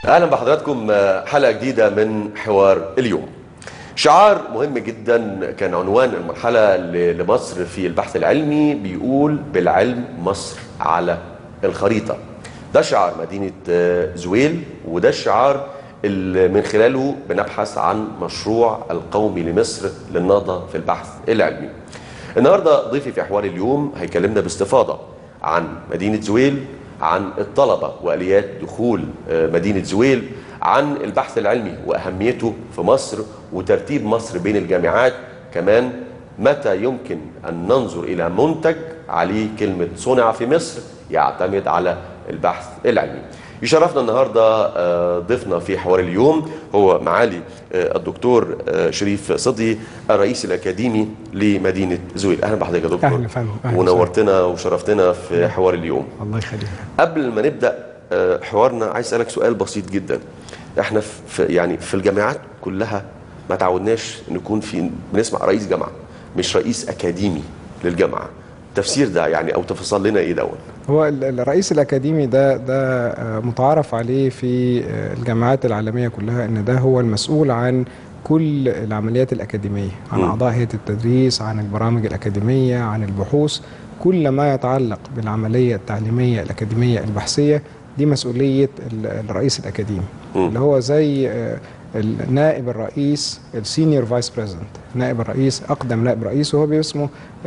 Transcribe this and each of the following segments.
اهلا بحضراتكم حلقه جديده من حوار اليوم شعار مهم جدا كان عنوان المرحله لمصر في البحث العلمي بيقول بالعلم مصر على الخريطه ده شعار مدينه زويل وده الشعار اللي من خلاله بنبحث عن مشروع القومي لمصر للنهضه في البحث العلمي النهارده ضيفي في حوار اليوم هيكلمنا باستفاضه عن مدينه زويل عن الطلبه واليات دخول مدينه زويل عن البحث العلمي واهميته في مصر وترتيب مصر بين الجامعات كمان متى يمكن ان ننظر الى منتج عليه كلمه صنع في مصر يعتمد على البحث العلمي يشرفنا النهارده ضيفنا في حوار اليوم هو معالي الدكتور شريف صدي الرئيس الاكاديمي لمدينه زويل اهلا بحضرتك يا دكتور اهلا فندم ونورتنا وشرفتنا في حوار اليوم الله يخليك قبل ما نبدا حوارنا عايز اسالك سؤال بسيط جدا احنا في يعني في الجامعات كلها ما تعودناش نكون في بنسمع رئيس جامعه مش رئيس اكاديمي للجامعه تفسير ده يعني او تفصل لنا ايه دون هو الرئيس الاكاديمي ده ده متعارف عليه في الجامعات العالميه كلها ان ده هو المسؤول عن كل العمليات الاكاديميه عن م. اعضاء هيئه التدريس عن البرامج الاكاديميه عن البحوث كل ما يتعلق بالعمليه التعليميه الاكاديميه البحثيه دي مسؤوليه الرئيس الاكاديمي م. اللي هو زي النائب الرئيس السينيور فايس بريزيدنت نائب الرئيس اقدم نائب رئيس وهو اسمه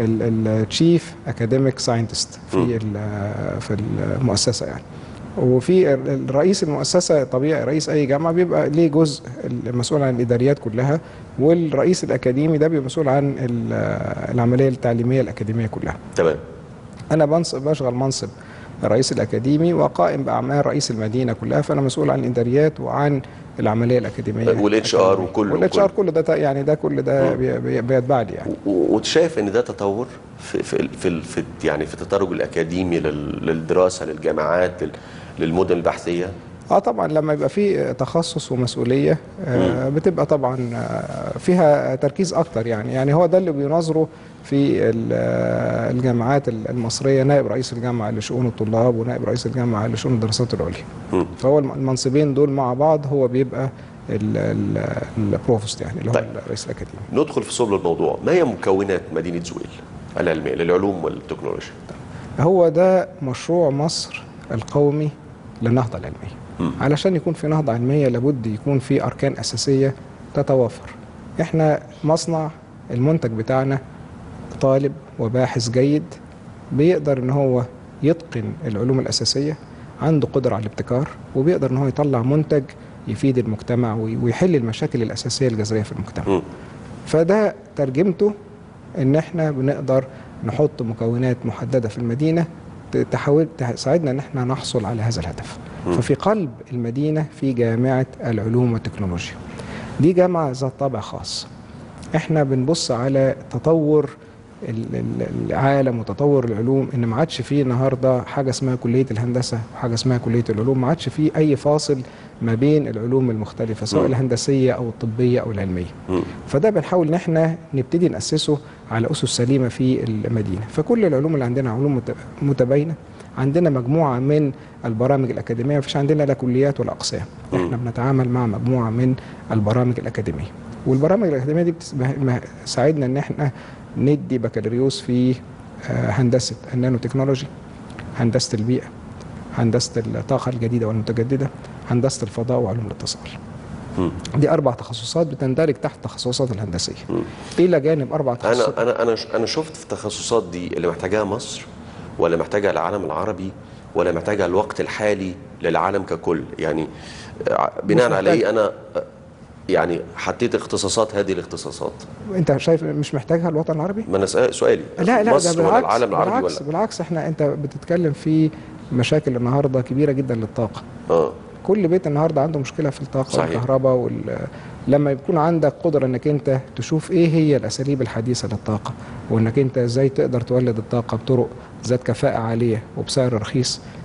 التشيف اكاديميك ساينتست في في المؤسسه يعني وفي الرئيس المؤسسه طبيعي رئيس اي جامعه بيبقى ليه جزء المسؤول عن الاداريات كلها والرئيس الاكاديمي ده بيبقى مسؤول عن العمليه التعليميه الاكاديميه كلها تمام انا بنصب بشغل منصب الرئيس الاكاديمي وقائم باعمال رئيس المدينه كلها فانا مسؤول عن الاداريات وعن العمليه الاكاديميه والاتش ار وكله والاتش ار كله ده يعني ده كل ده بيتبع لي يعني وشايف ان ده تطور في في في, في يعني في التدرج الاكاديمي للدراسه للجامعات للمدن البحثيه اه طبعا لما يبقى في تخصص ومسؤوليه آه بتبقى طبعا فيها تركيز اكتر يعني يعني هو ده اللي بيناظره في الجامعات المصريه نائب رئيس الجامعه لشؤون الطلاب ونائب رئيس الجامعه لشؤون الدراسات العليا فهو المنصبين دول مع بعض هو بيبقى البروفوست يعني اللي هو طيب. الرئيس الاكاديمي ندخل في صلب الموضوع ما هي مكونات مدينه زويل العلميه للعلوم والتكنولوجيا هو ده مشروع مصر القومي للنهضه العلميه م. علشان يكون في نهضه علميه لابد يكون في اركان اساسيه تتوافر احنا مصنع المنتج بتاعنا طالب وباحث جيد بيقدر ان هو يتقن العلوم الاساسيه عنده قدره على الابتكار وبيقدر ان هو يطلع منتج يفيد المجتمع ويحل المشاكل الاساسيه الجذريه في المجتمع م. فده ترجمته ان احنا بنقدر نحط مكونات محدده في المدينه تحاول تساعدنا ان احنا نحصل على هذا الهدف م. ففي قلب المدينه في جامعه العلوم والتكنولوجيا دي جامعه ذات طابع خاص احنا بنبص على تطور العالم وتطور العلوم ان ما عادش فيه النهارده حاجه اسمها كليه الهندسه وحاجه اسمها كليه العلوم ما عادش فيه اي فاصل ما بين العلوم المختلفه سواء م. الهندسيه او الطبيه او العلميه م. فده بنحاول ان احنا نبتدي ناسسه على اسس سليمه في المدينه فكل العلوم اللي عندنا علوم متباينه عندنا مجموعه من البرامج الاكاديميه مفيش عندنا لا كليات ولا اقسام احنا بنتعامل مع مجموعه من البرامج الاكاديميه والبرامج الاكاديميه دي بتساعدنا ان احنا ندي بكالوريوس في هندسه النانو تكنولوجي هندسه البيئه هندسه الطاقه الجديده والمتجدده هندسه الفضاء وعلوم الاتصال م. دي اربع تخصصات بتندرج تحت التخصصات الهندسيه م. الى جانب اربع تخصصات انا انا انا انا شفت في التخصصات دي اللي محتاجاها مصر ولا محتاجها العالم العربي ولا محتاجها الوقت الحالي للعالم ككل يعني بناء على ايه انا يعني حطيت اختصاصات هذه الاختصاصات انت شايف مش محتاجها الوطن العربي ما انا سؤالي لا لا مصر ده بالعكس ولا العالم العربي بالعكس ولا بالعكس احنا انت بتتكلم في مشاكل النهارده كبيره جدا للطاقه اه كل بيت النهارده عنده مشكله في الطاقه صحيح. والكهرباء وال... لما يكون عندك قدره انك انت تشوف ايه هي الاساليب الحديثه للطاقه وانك انت ازاي تقدر تولد الطاقه بطرق ذات كفاءه عاليه وبسعر رخيص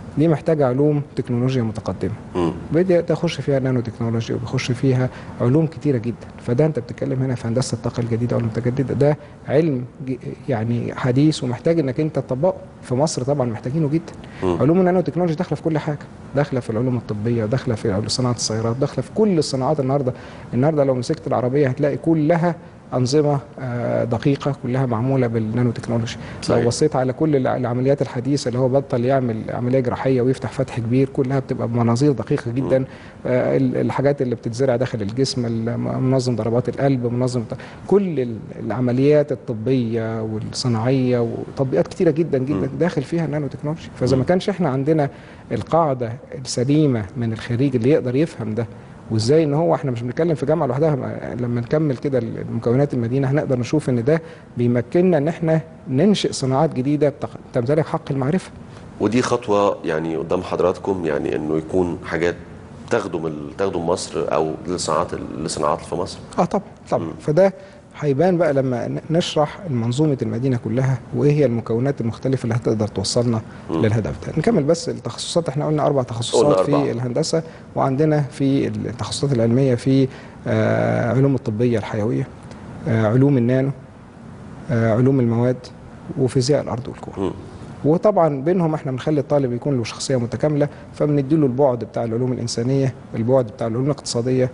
دي محتاجه علوم تكنولوجيا متقدمه مم. بدأ تخش فيها نانو تكنولوجي وبيخش فيها علوم كتيرة جدا فده انت بتتكلم هنا في هندسة الطاقة الجديدة او المتجددة ده علم ج- يعني حديث ومحتاج انك انت تطبقه في مصر طبعا محتاجينه جدا مم. علوم النانو تكنولوجي داخلة في كل حاجة داخلة في العلوم الطبية داخلة في صناعة السيارات داخلة في كل الصناعات النهاردة النهاردة لو مسكت العربية هتلاقي كلها أنظمة آه، دقيقة كلها معمولة بالنانو تكنولوجي صحيح. لو بصيت على كل الع- العمليات الحديثة اللي هو بطل يعمل عملية جراحية ويفتح فتح كبير كلها بتبقى بمناظير دقيقة جدا آه، ال- الحاجات اللي بتتزرع داخل الجسم الم- منظم ضربات القلب منظم كل ال- العمليات الطبية والصناعية وتطبيقات كتيرة جدا جدا داخل فيها النانو تكنولوجي فإذا ما كانش احنا عندنا القاعدة السليمة من الخريج اللي يقدر يفهم ده وازاي ان هو احنا مش بنتكلم في جامعه لوحدها ما- لما نكمل كده المكونات المدينه هنقدر نشوف ان ده بيمكننا ان احنا ننشئ صناعات جديده بتق- تمتلك حق المعرفه ودي خطوة يعني قدام حضراتكم يعني انه يكون حاجات تخدم ال- تخدم مصر او للصناعات للصناعات في مصر اه طبعا طبعا فده هيبان بقى لما ن- نشرح منظومه المدينه كلها وايه هي المكونات المختلفه اللي هتقدر توصلنا للهدف ده نكمل بس التخصصات احنا قلنا اربع تخصصات قلنا أربعة. في الهندسه وعندنا في التخصصات العلميه في آه علوم الطبيه الحيويه آه علوم النانو آه علوم المواد وفيزياء الارض والكون مم. وطبعا بينهم احنا بنخلي الطالب يكون له شخصيه متكامله فبنديله البعد بتاع العلوم الانسانيه البعد بتاع العلوم الاقتصاديه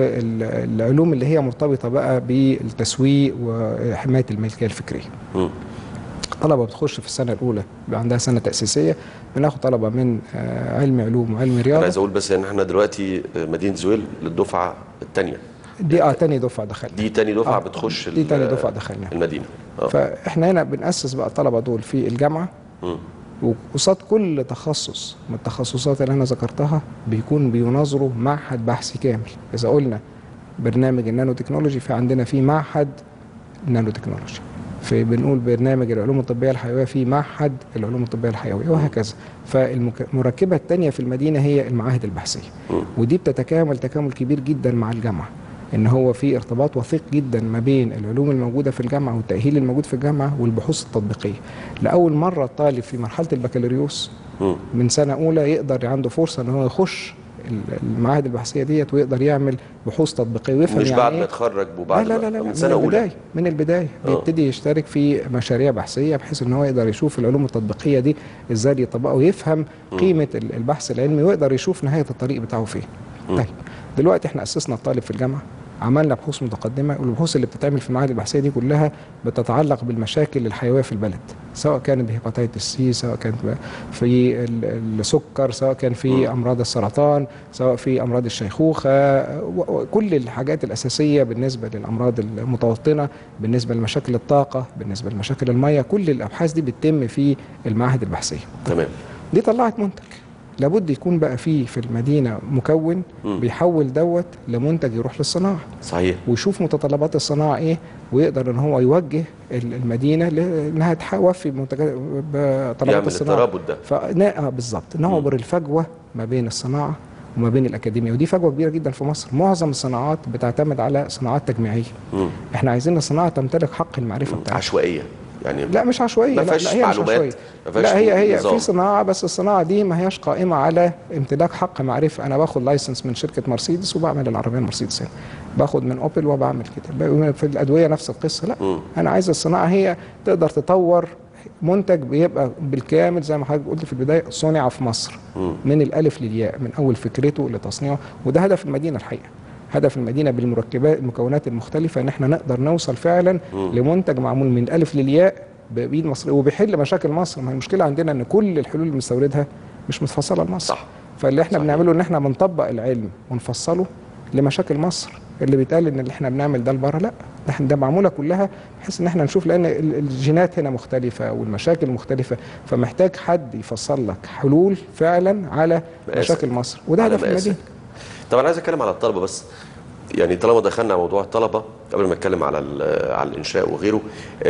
والعلوم اللي هي مرتبطه بقى بالتسويق وحمايه الملكيه الفكريه مم. طلبه بتخش في السنه الاولى بيبقى عندها سنه تاسيسيه بناخد طلبه من آه، علم علوم وعلم انا رياضه عايز اقول بس ان احنا دلوقتي مدينه زويل للدفعة الثانية دي اه تاني دفعه دخلنا دي تاني دفعة آه، بتخش دي ال- تاني دفعه دخلنا المدينة اه فاحنا هنا بنأسس بقى الطلبه دول في الجامعه مم. وقصاد كل تخصص من التخصصات اللي انا ذكرتها بيكون بيناظروا معهد بحثي كامل اذا قلنا برنامج النانو تكنولوجي في عندنا في معهد نانو تكنولوجي في بنقول برنامج العلوم الطبيه الحيويه في معهد العلوم الطبيه الحيويه وهكذا فالمركبه الثانيه في المدينه هي المعاهد البحثيه مم. ودي بتتكامل تكامل كبير جدا مع الجامعه ان هو في ارتباط وثيق جدا ما بين العلوم الموجوده في الجامعه والتاهيل الموجود في الجامعه والبحوث التطبيقيه لاول مره الطالب في مرحله البكالوريوس مم. من سنه اولى يقدر عنده فرصه ان هو يخش ال- المعاهد البحثيه ديت ويقدر يعمل بحوث تطبيقيه ويفهم مش يعني بعد ما إيه يتخرج لا وبعد لا ما- لا, لا من من سنة البدايه أولى من البدايه آه. بيبتدي يشترك في مشاريع بحثيه بحيث ان هو يقدر يشوف العلوم التطبيقيه دي ازاي يطبقها ويفهم قيمه ال- البحث العلمي ويقدر يشوف نهايه الطريق بتاعه فين. طيب دلوقتي احنا اسسنا الطالب في الجامعه عملنا بحوث متقدمه والبحوث اللي بتتعمل في المعاهد البحثيه دي كلها بتتعلق بالمشاكل الحيويه في البلد سواء كانت بهيباتيتس سي سواء كانت ب- في ال- السكر سواء كان في امراض السرطان سواء في امراض الشيخوخه و- و- كل الحاجات الاساسيه بالنسبه للامراض المتوطنه بالنسبه لمشاكل الطاقه بالنسبه لمشاكل الميه كل الابحاث دي بتتم في المعاهد البحثيه تمام دي طلعت منتج لابد يكون بقى فيه في المدينه مكون مم. بيحول دوت لمنتج يروح للصناعه صحيح ويشوف متطلبات الصناعه ايه ويقدر ان هو يوجه ال- المدينه لانها توفي بمنتجات بطلبات يعمل الصناعه الترابط ده فنا آه بالظبط نعبر الفجوه ما بين الصناعه وما بين الاكاديميه ودي فجوه كبيره جدا في مصر معظم الصناعات بتعتمد على صناعات تجميعيه مم. احنا عايزين الصناعه تمتلك حق المعرفه بتاعتها عشوائية يعني لا مش عشوائيه ما لا, فيهاش لا هي مش معلومات، عشوائيه ما فيهاش لا هي هي نظام. في صناعه بس الصناعه دي ما هياش قائمه على امتلاك حق معرفه انا باخد لايسنس من شركه مرسيدس وبعمل العربيه المرسيدس هنا باخد من اوبل وبعمل كده في الادويه نفس القصه لا مم. انا عايز الصناعه هي تقدر تطور منتج بيبقى بالكامل زي ما حضرتك قلت في البدايه صنع في مصر مم. من الالف للياء من اول فكرته لتصنيعه وده هدف المدينه الحقيقه هدف المدينه بالمركبات المكونات المختلفه ان احنا نقدر نوصل فعلا مم. لمنتج معمول من الالف للياء بايد مصر وبيحل مشاكل مصر ما هي المشكله عندنا ان كل الحلول اللي بنستوردها مش متفصله لمصر صح فاللي احنا صحيح. بنعمله ان احنا بنطبق العلم ونفصله لمشاكل مصر اللي بيتقال ان اللي احنا بنعمل ده لبره لا ده احنا ده معموله كلها بحيث ان احنا نشوف لان ال- الجينات هنا مختلفه والمشاكل مختلفه فمحتاج حد يفصل لك حلول فعلا على مقاسك. مشاكل مصر وده على هدف مقاسك. المدينه طب انا عايز اتكلم على الطلبه بس يعني طالما دخلنا على موضوع الطلبه قبل ما نتكلم على ال- على الانشاء وغيره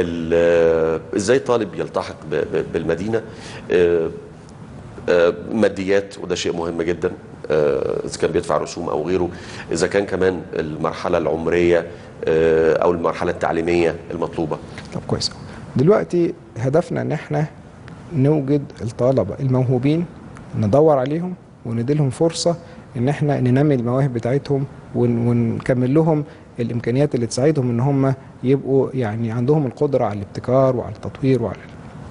ال- ازاي طالب يلتحق ب- ب- بالمدينه آه، آه، ماديات وده شيء مهم جدا آه، اذا كان بيدفع رسوم او غيره اذا كان كمان المرحله العمريه آه، او المرحله التعليميه المطلوبه طب كويس أوي. دلوقتي هدفنا ان احنا نوجد الطلبه الموهوبين ندور عليهم ونديلهم فرصه ان احنا ننمي المواهب بتاعتهم ون- ونكمل لهم الامكانيات اللي تساعدهم ان هم يبقوا يعني عندهم القدره على الابتكار وعلى التطوير وعلى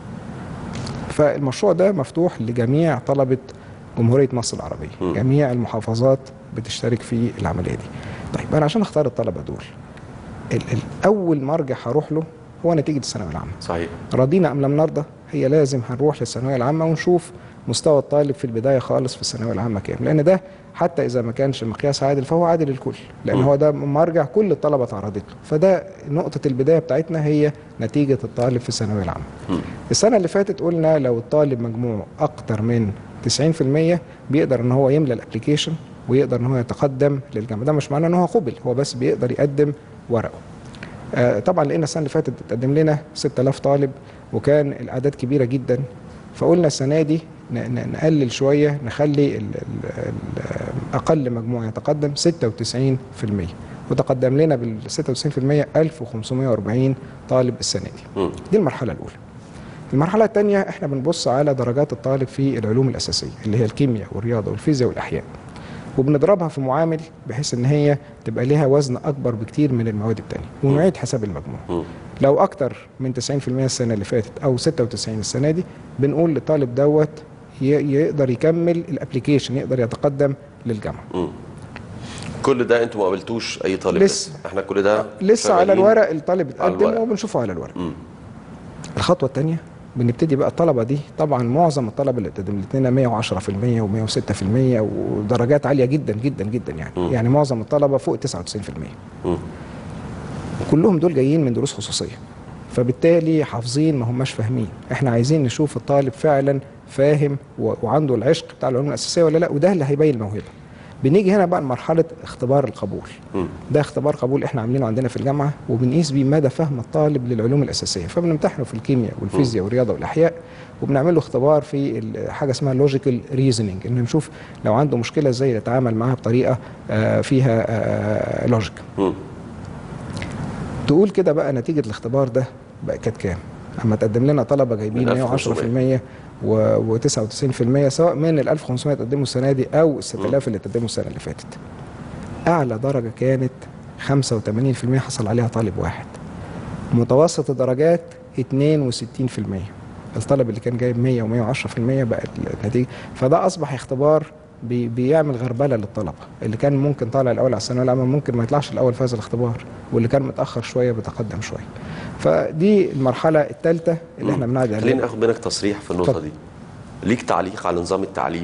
فالمشروع ده مفتوح لجميع طلبه جمهوريه مصر العربيه مم. جميع المحافظات بتشترك في العمليه دي طيب انا عشان اختار الطلبه دول ال- ال- اول مرجع هروح له هو نتيجه الثانويه العامه صحيح رضينا ام لم نرضى هي لازم هنروح للثانويه العامه ونشوف مستوى الطالب في البدايه خالص في الثانويه العامه كام لان ده حتى اذا ما كانش المقياس عادل فهو عادل للكل لان م. هو ده مرجع كل الطلبه تعرضت له فده نقطه البدايه بتاعتنا هي نتيجه الطالب في الثانويه العامه مم. السنه اللي فاتت قلنا لو الطالب مجموعه اكتر من 90% بيقدر ان هو يملى الابلكيشن ويقدر ان هو يتقدم للجامعه ده مش معناه ان هو قبل هو بس بيقدر يقدم ورقه آه، طبعا لقينا السنه اللي فاتت اتقدم لنا 6000 طالب وكان الاعداد كبيره جدا فقلنا السنه دي ن- ن- نقلل شويه نخلي ال ال ال اقل مجموع يتقدم 96% وتقدم لنا بال 96% 1540 طالب السنه دي مم. دي المرحله الاولى المرحله الثانيه احنا بنبص على درجات الطالب في العلوم الاساسيه اللي هي الكيمياء والرياضه والفيزياء والاحياء وبنضربها في معامل بحيث ان هي تبقى لها وزن اكبر بكتير من المواد الثانيه ونعيد حساب المجموع مم. لو اكتر من 90% السنه اللي فاتت او 96 السنه دي بنقول للطالب دوت ي- يقدر يكمل الابلكيشن يقدر يتقدم للجامعه مم. كل ده انتوا ما قابلتوش اي طالب لسه. احنا كل ده لسه على شغالين. الورق الطالب على اتقدم الورق. وبنشوفه على الورق مم. الخطوه الثانيه بنبتدي بقى الطلبه دي طبعا معظم الطلبه اللي اتقدمت لنا 110% و106% ودرجات عاليه جدا جدا جدا يعني مم. يعني معظم الطلبه فوق 99% مم. كلهم دول جايين من دروس خصوصيه فبالتالي حافظين ما هماش فاهمين احنا عايزين نشوف الطالب فعلا فاهم و- وعنده العشق بتاع العلوم الاساسيه ولا لا وده اللي هيبين الموهبه بنيجي هنا بقى لمرحله اختبار القبول مم. ده اختبار قبول احنا عاملينه عندنا في الجامعه وبنقيس بيه مدى فهم الطالب للعلوم الاساسيه فبنمتحنه في الكيمياء والفيزياء والرياضه والاحياء وبنعمل له اختبار في ال- حاجه اسمها لوجيكال ريزنينج ان نشوف لو عنده مشكله ازاي يتعامل معاها بطريقه آه، فيها لوجيك مم. تقول كده بقى نتيجه الاختبار ده بقى كانت كام اما تقدم لنا طلبه جايبين من 110% و 99% سواء من ال 1500 تقدموا السنه دي او ال 6000 اللي تقدموا السنه اللي فاتت اعلى درجه كانت 85% حصل عليها طالب واحد متوسط الدرجات 62% الطالب اللي كان جايب 100 و110% بقى النتيجه فده اصبح اختبار بي بيعمل غربله للطلبه اللي كان ممكن طالع الاول على الثانويه العامه ممكن ما يطلعش الاول في هذا الاختبار واللي كان متاخر شويه بيتقدم شويه فدي المرحله الثالثه اللي احنا بنعدي خليني عليها اخد منك تصريح في النقطه اتفضل. دي ليك تعليق على نظام التعليم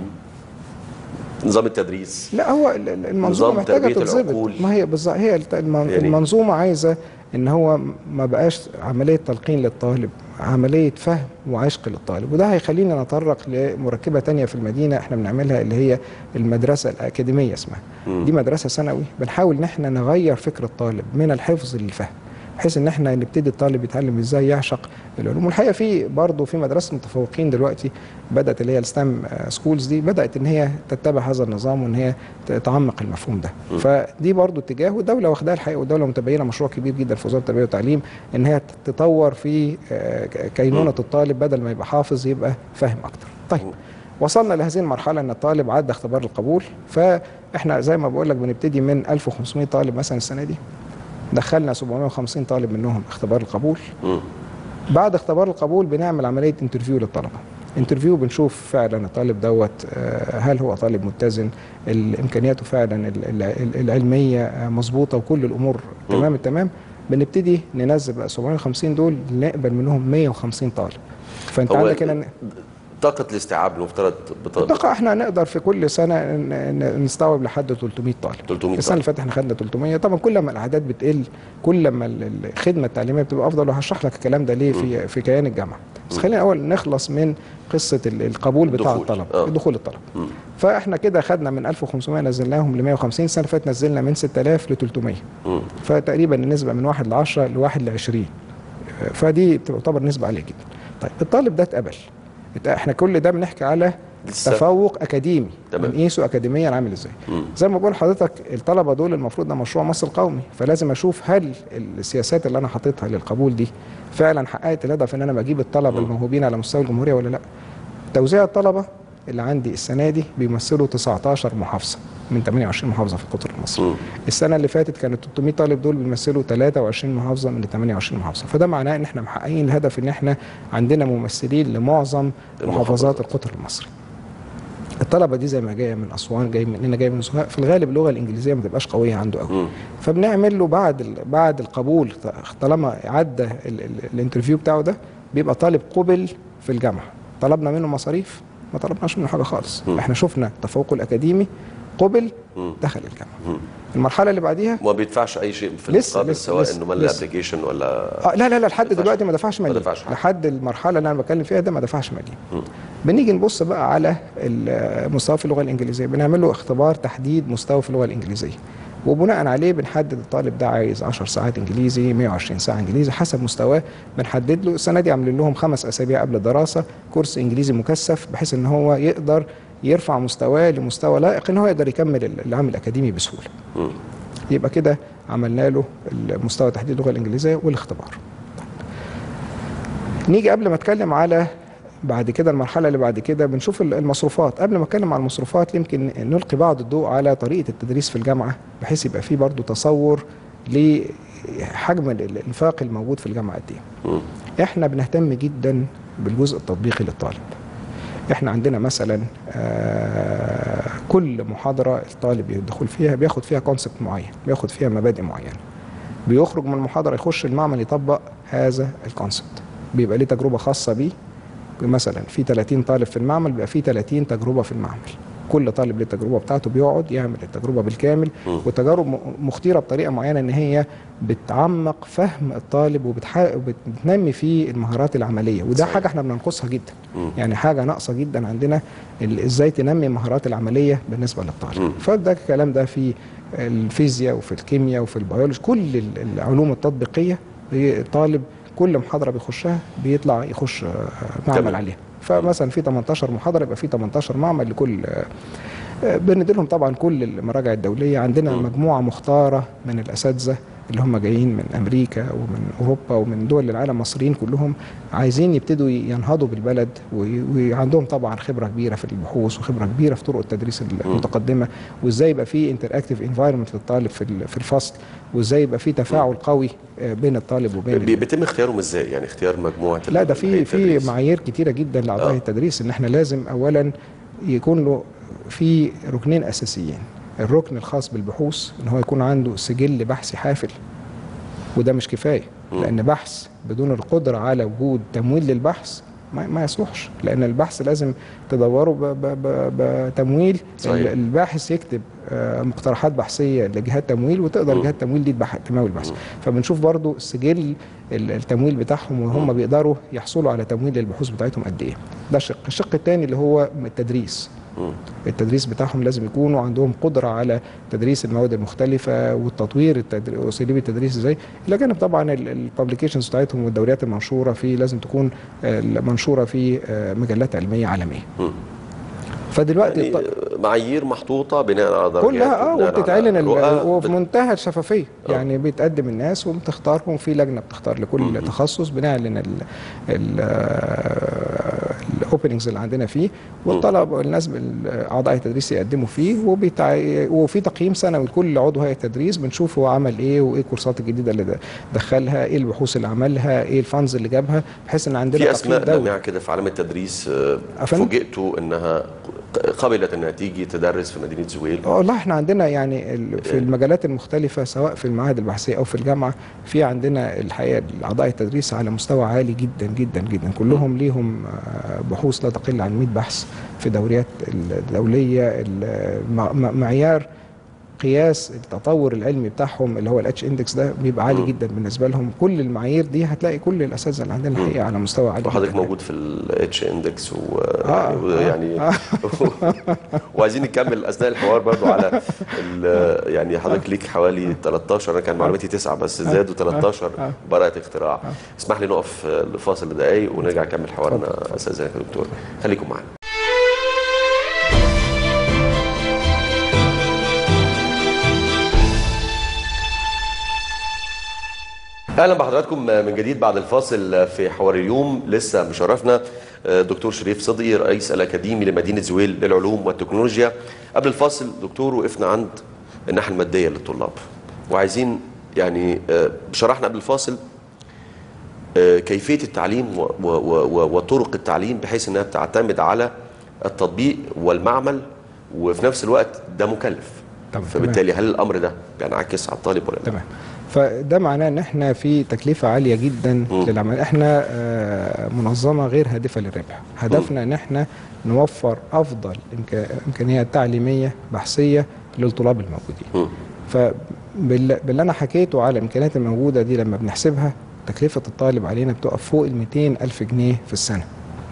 نظام التدريس لا هو ال- ال- المنظومه نظام محتاجه تربية تتظبط العقول. ما هي بالظبط هي الت- الم- يعني- المنظومه عايزه ان هو ما بقاش عمليه تلقين للطالب عمليه فهم وعشق للطالب وده هيخلينا نتطرق لمركبه تانية في المدينه احنا بنعملها اللي هي المدرسه الاكاديميه اسمها مم. دي مدرسه ثانوي بنحاول ان احنا نغير فكر الطالب من الحفظ للفهم بحيث ان احنا نبتدي الطالب يتعلم ازاي يعشق العلوم والحقيقه في برضه في مدرسه متفوقين دلوقتي بدات اللي هي الستام سكولز دي بدات ان هي تتبع هذا النظام وان هي تعمق المفهوم ده م. فدي برضه اتجاه والدوله واخداها الحقيقه والدوله متبينه مشروع كبير جدا في وزاره التربيه والتعليم ان هي تطور في آه، ك- كينونه الطالب بدل ما يبقى حافظ يبقى فاهم اكتر طيب وصلنا لهذه المرحله ان الطالب عدى اختبار القبول فاحنا زي ما بقول لك بنبتدي من 1500 طالب مثلا السنه دي دخلنا 750 طالب منهم اختبار القبول مم. بعد اختبار القبول بنعمل عمليه انترفيو للطلبه انترفيو بنشوف فعلا الطالب دوت آه، هل هو طالب متزن ال- امكانياته فعلا ال- ال- ال- العلميه آه، مظبوطه وكل الامور مم. تمام التمام بنبتدي ننزل بقى 750 دول نقبل منهم 150 طالب فانت هو عندك هنا طاقه الاستيعاب المفترض بط- الطاقة احنا نقدر في كل سنة ن- ن- نستوعب لحد 300 طالب 300 السنة اللي فاتت احنا خدنا 300 طبعا كل ما الأعداد بتقل كل ما ال- ال- الخدمة التعليمية بتبقى أفضل وهشرح لك الكلام ده ليه في في كيان الجامعة بس خلينا أول نخلص من قصة ال- القبول بتاع دخول. الطلبة آه. دخول الطلبة مم. فاحنا كده خدنا من 1500 نزلناهم ل 150 السنة اللي فاتت نزلنا من 6000 ل 300 مم. فتقريبا النسبة من 1 ل 10 ل 1 ل 20 فدي تعتبر نسبة عالية جدا طيب الطالب ده اتقبل ات- احنا كل ده بنحكي على لسه. تفوق اكاديمي تمام. بنقيسه اكاديميا عامل ازاي مم. زي ما بقول لحضرتك الطلبه دول المفروض ده مشروع مصر القومي فلازم اشوف هل السياسات اللي انا حاططها للقبول دي فعلا حققت الهدف ان انا بجيب الطلبه مم. الموهوبين على مستوى الجمهوريه ولا لا توزيع الطلبه اللي عندي السنه دي بيمثلوا 19 محافظه من 28 محافظه في القطر المصري مم. السنه اللي فاتت كانت 300 طالب دول بيمثلوا 23 محافظه من ال 28 محافظه فده معناه ان احنا محققين الهدف ان احنا عندنا ممثلين لمعظم المحافظات. محافظات القطر المصري الطلبه دي زي ما جايه من اسوان جاي من هنا جاي من سوهاج في الغالب اللغه الانجليزيه ما تبقاش قويه عنده قوي مم. فبنعمل له بعد ال- بعد القبول طالما عدى ال- ال- الانترفيو بتاعه ده بيبقى طالب قبل في الجامعه طلبنا منه مصاريف ما طلبناش منه حاجه خالص مم. احنا شفنا تفوقه الاكاديمي قبل مم. دخل الجامعه مم. المرحله اللي بعديها ما بيدفعش اي شيء في لسه- المقابل لسه- سواء لسه- انه ملى لسه. ابلكيشن ولا آه لا لا لا لحد دفعش- دلوقتي ما دفعش ما مليم دفعش حاجة. لحد المرحله اللي انا بتكلم فيها ده ما دفعش مليم بنيجي نبص بقى على المستوى في اللغه الانجليزيه بنعمل له اختبار تحديد مستوى في اللغه الانجليزيه وبناء عليه بنحدد الطالب ده عايز 10 ساعات انجليزي 120 ساعه انجليزي حسب مستواه بنحدد له السنه دي عاملين لهم خمس اسابيع قبل الدراسه كورس انجليزي مكثف بحيث ان هو يقدر يرفع مستواه لمستوى لائق ان هو يقدر يكمل العام الاكاديمي بسهوله مم. يبقى كده عملنا له المستوى تحديد اللغه الانجليزيه والاختبار نيجي قبل ما اتكلم على بعد كده المرحله اللي بعد كده بنشوف المصروفات قبل ما اتكلم عن المصروفات يمكن نلقي بعض الضوء على طريقه التدريس في الجامعه بحيث يبقى في برضو تصور لحجم الانفاق الموجود في الجامعه قد ايه مم. احنا بنهتم جدا بالجزء التطبيقي للطالب احنا عندنا مثلا آه، كل محاضره الطالب يدخل فيها بياخد فيها كونسبت معين بياخد فيها مبادئ معينه بيخرج من المحاضره يخش المعمل يطبق هذا الكونسبت بيبقى ليه تجربه خاصه بيه مثلا في 30 طالب في المعمل بيبقى في 30 تجربه في المعمل كل طالب له التجربه بتاعته بيقعد يعمل التجربه بالكامل مم. وتجارب م- مختيره بطريقه معينه ان هي بتعمق فهم الطالب وبتح- وبتنمي فيه المهارات العمليه وده صحيح. حاجه احنا بننقصها جدا مم. يعني حاجه ناقصه جدا عندنا ال- ازاي تنمي المهارات العمليه بالنسبه للطالب مم. فده الكلام ده في الفيزياء وفي الكيمياء وفي البيولوجي كل ال- العلوم التطبيقيه الطالب كل محاضره بيخشها بيطلع يخش آه، تمام. معمل عليها فمثلا في 18 محاضره يبقى في 18 معمل لكل آه، آه، بنديلهم طبعا كل المراجع الدوليه عندنا مم. مجموعه مختاره من الاساتذه اللي هم جايين من امريكا ومن اوروبا ومن دول العالم مصريين كلهم عايزين يبتدوا ينهضوا بالبلد وي- وعندهم طبعا خبره كبيره في البحوث وخبره كبيره في طرق التدريس المتقدمه وازاي يبقى في انتر اكتيف انفايرمنت للطالب في ال- في الفصل وازاي يبقى في تفاعل قوي آه، بين الطالب وبين بي- بيتم اختيارهم ازاي يعني اختيار مجموعه لا ده ال- في في التدريس. معايير كتيره جدا لاعضاء آه. التدريس ان احنا لازم اولا يكون له في ركنين اساسيين الركن الخاص بالبحوث ان هو يكون عنده سجل بحثي حافل وده مش كفايه مم. لان بحث بدون القدره على وجود تمويل للبحث ما, ما يصلحش لان البحث لازم تدوره ب- ب- ب- بتمويل صحيح. ال- الباحث يكتب آه، مقترحات بحثيه لجهات تمويل وتقدر مم. جهات تمويل دي تبح- تمول البحث مم. فبنشوف برضو سجل ال- التمويل بتاعهم وهم مم. بيقدروا يحصلوا على تمويل للبحوث بتاعتهم قد ايه ده شق الشق الثاني اللي هو التدريس مم. التدريس بتاعهم لازم يكونوا عندهم قدرة على تدريس المواد المختلفة والتطوير التدري... أساليب التدريس ازاي إلى جانب طبعا الببليكيشنز بتاعتهم والدوريات المنشورة في لازم تكون آه، منشورة في آه، مجلات علمية عالمية مم. فدلوقتي يعني الط- معايير محطوطه بناء على درجات كلها اه وبناء على وبتتعلن ال- رؤى وفي بت- منتهى الشفافيه آه. يعني بيتقدم الناس وبتختارهم في لجنه بتختار لكل مم. تخصص بنعلن الاوبننجز اللي عندنا فيه والطلب الناس بال- اعضاء التدريس يقدموا فيه وبيتع... وفي تقييم سنوي لكل عضو هيئه تدريس بنشوف هو عمل ايه وايه الكورسات الجديده اللي د- دخلها ايه البحوث اللي عملها ايه الفانز اللي جابها بحيث ان عندنا في اسماء تقييم دولي لامعه كده في عالم التدريس آه، أفندم؟ فوجئتوا انها قبلت انها تيجي تدرس في مدينه زويل والله احنا عندنا يعني ال- في المجالات المختلفة سواء في المعاهد البحثية او في الجامعة في عندنا الحقيقة اعضاء التدريس على مستوى عالي جدا جدا جدا كلهم ليهم آه، بحوث لا تقل عن 100 بحث في دوريات الدولية ال- مع- مع- معيار قياس التطور العلمي بتاعهم اللي هو الاتش اندكس ده بيبقى عالي مم. جدا بالنسبه لهم كل المعايير دي هتلاقي كل الاساتذه اللي عندنا الحقيقه على مستوى عالي وحضرتك جداً. موجود في الاتش اندكس و آه، يعني آه. وعايزين نكمل اثناء الحوار برضو على ال- يعني حضرتك ليك حوالي 13 انا كان معلوماتي تسعه بس زادوا 13 آه. براءه اختراع اسمح لي نقف لفاصل دقايق ونرجع نكمل حوارنا استاذنك يا دكتور خليكم معانا اهلا بحضراتكم من جديد بعد الفاصل في حوار اليوم لسه مشرفنا دكتور شريف صدقي رئيس الاكاديمي لمدينه زويل للعلوم والتكنولوجيا قبل الفاصل دكتور وقفنا عند الناحيه الماديه للطلاب وعايزين يعني شرحنا قبل الفاصل كيفيه التعليم و- و- و- وطرق التعليم بحيث انها بتعتمد على التطبيق والمعمل وفي نفس الوقت ده مكلف طبعا، فبالتالي هل الامر ده بينعكس على الطالب ولا لا؟ تمام فده معناه ان احنا في تكلفه عاليه جدا مم. للعمل احنا آه، منظمه غير هادفه للربح هدفنا ان احنا نوفر افضل إمكا- امكانيات تعليميه بحثيه للطلاب الموجودين مم. فباللي انا حكيته على الامكانيات الموجوده دي لما بنحسبها تكلفه الطالب علينا بتقف فوق ال 200 الف جنيه في السنه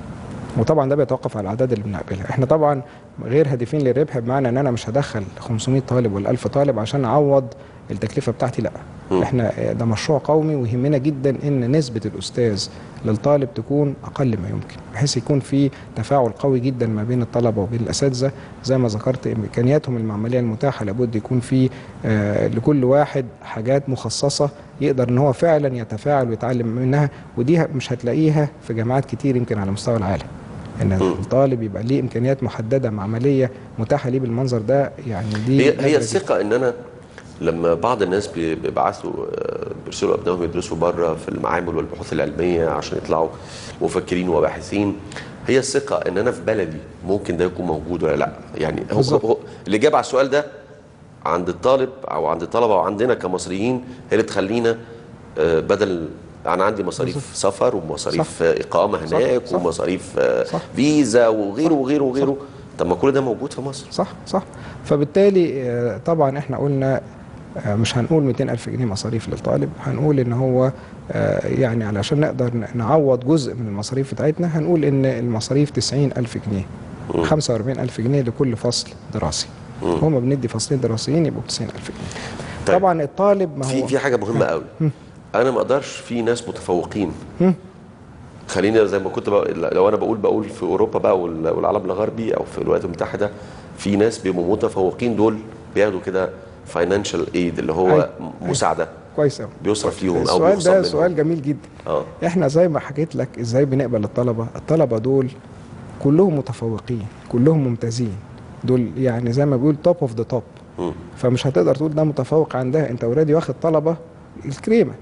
وطبعا ده بيتوقف على الاعداد اللي بنقبلها احنا طبعا غير هادفين للربح بمعنى ان انا مش هدخل 500 طالب ولا 1000 طالب عشان اعوض التكلفه بتاعتي لا مم. احنا ده مشروع قومي ويهمنا جدا ان نسبه الاستاذ للطالب تكون اقل ما يمكن بحيث يكون في تفاعل قوي جدا ما بين الطلبه وبين الاساتذه زي ما ذكرت امكانياتهم المعمليه المتاحه لابد يكون في آه لكل واحد حاجات مخصصه يقدر ان هو فعلا يتفاعل ويتعلم منها ودي مش هتلاقيها في جامعات كتير يمكن على مستوى العالم ان مم. الطالب يبقى ليه امكانيات محدده معمليه متاحه ليه بالمنظر ده يعني دي هي نادرة هي جداً. الثقه ان انا لما بعض الناس بي- بيبعثوا آه، بيرسلوا ابنائهم يدرسوا بره في المعامل والبحوث العلميه عشان يطلعوا مفكرين وباحثين هي الثقه ان انا في بلدي ممكن ده يكون موجود ولا لا يعني هو, بالظبط. هو الاجابه على السؤال ده عند الطالب او عند الطلبه وعندنا كمصريين هي اللي تخلينا آه، بدل انا عندي مصاريف سفر ومصاريف آه، اقامه صح، هناك صح. ومصاريف آه، صح. فيزا وغيره وغيره وغيره طب ما كل ده موجود في مصر صح صح فبالتالي آه، طبعا احنا قلنا آه، مش هنقول 200 ألف جنيه مصاريف للطالب هنقول ان هو آه، يعني علشان نقدر ن- نعوض جزء من المصاريف بتاعتنا هنقول ان المصاريف 90 ألف جنيه 45 ألف جنيه لكل فصل دراسي هما بندي فصلين دراسيين يبقوا 90 ألف جنيه طيب. طبعا الطالب ما في هو في حاجه مهمه قوي انا ما اقدرش في ناس متفوقين مم. خليني زي ما كنت بقول لو انا بقول بقول في اوروبا بقى وال- والعالم الغربي او في الولايات المتحده في ناس بيبقوا متفوقين دول بياخدوا كده فاينانشال ايد اللي هو أيوة. مساعده كويس قوي بيصرف ليهم او السؤال بيخصم ده منهم. سؤال جميل جدا اه احنا زي ما حكيت لك ازاي بنقبل الطلبه الطلبه دول كلهم متفوقين كلهم ممتازين دول يعني زي ما بيقول توب اوف ذا توب مم. فمش هتقدر تقول ده متفوق عن ده انت اوريدي واخد طلبه الكريمه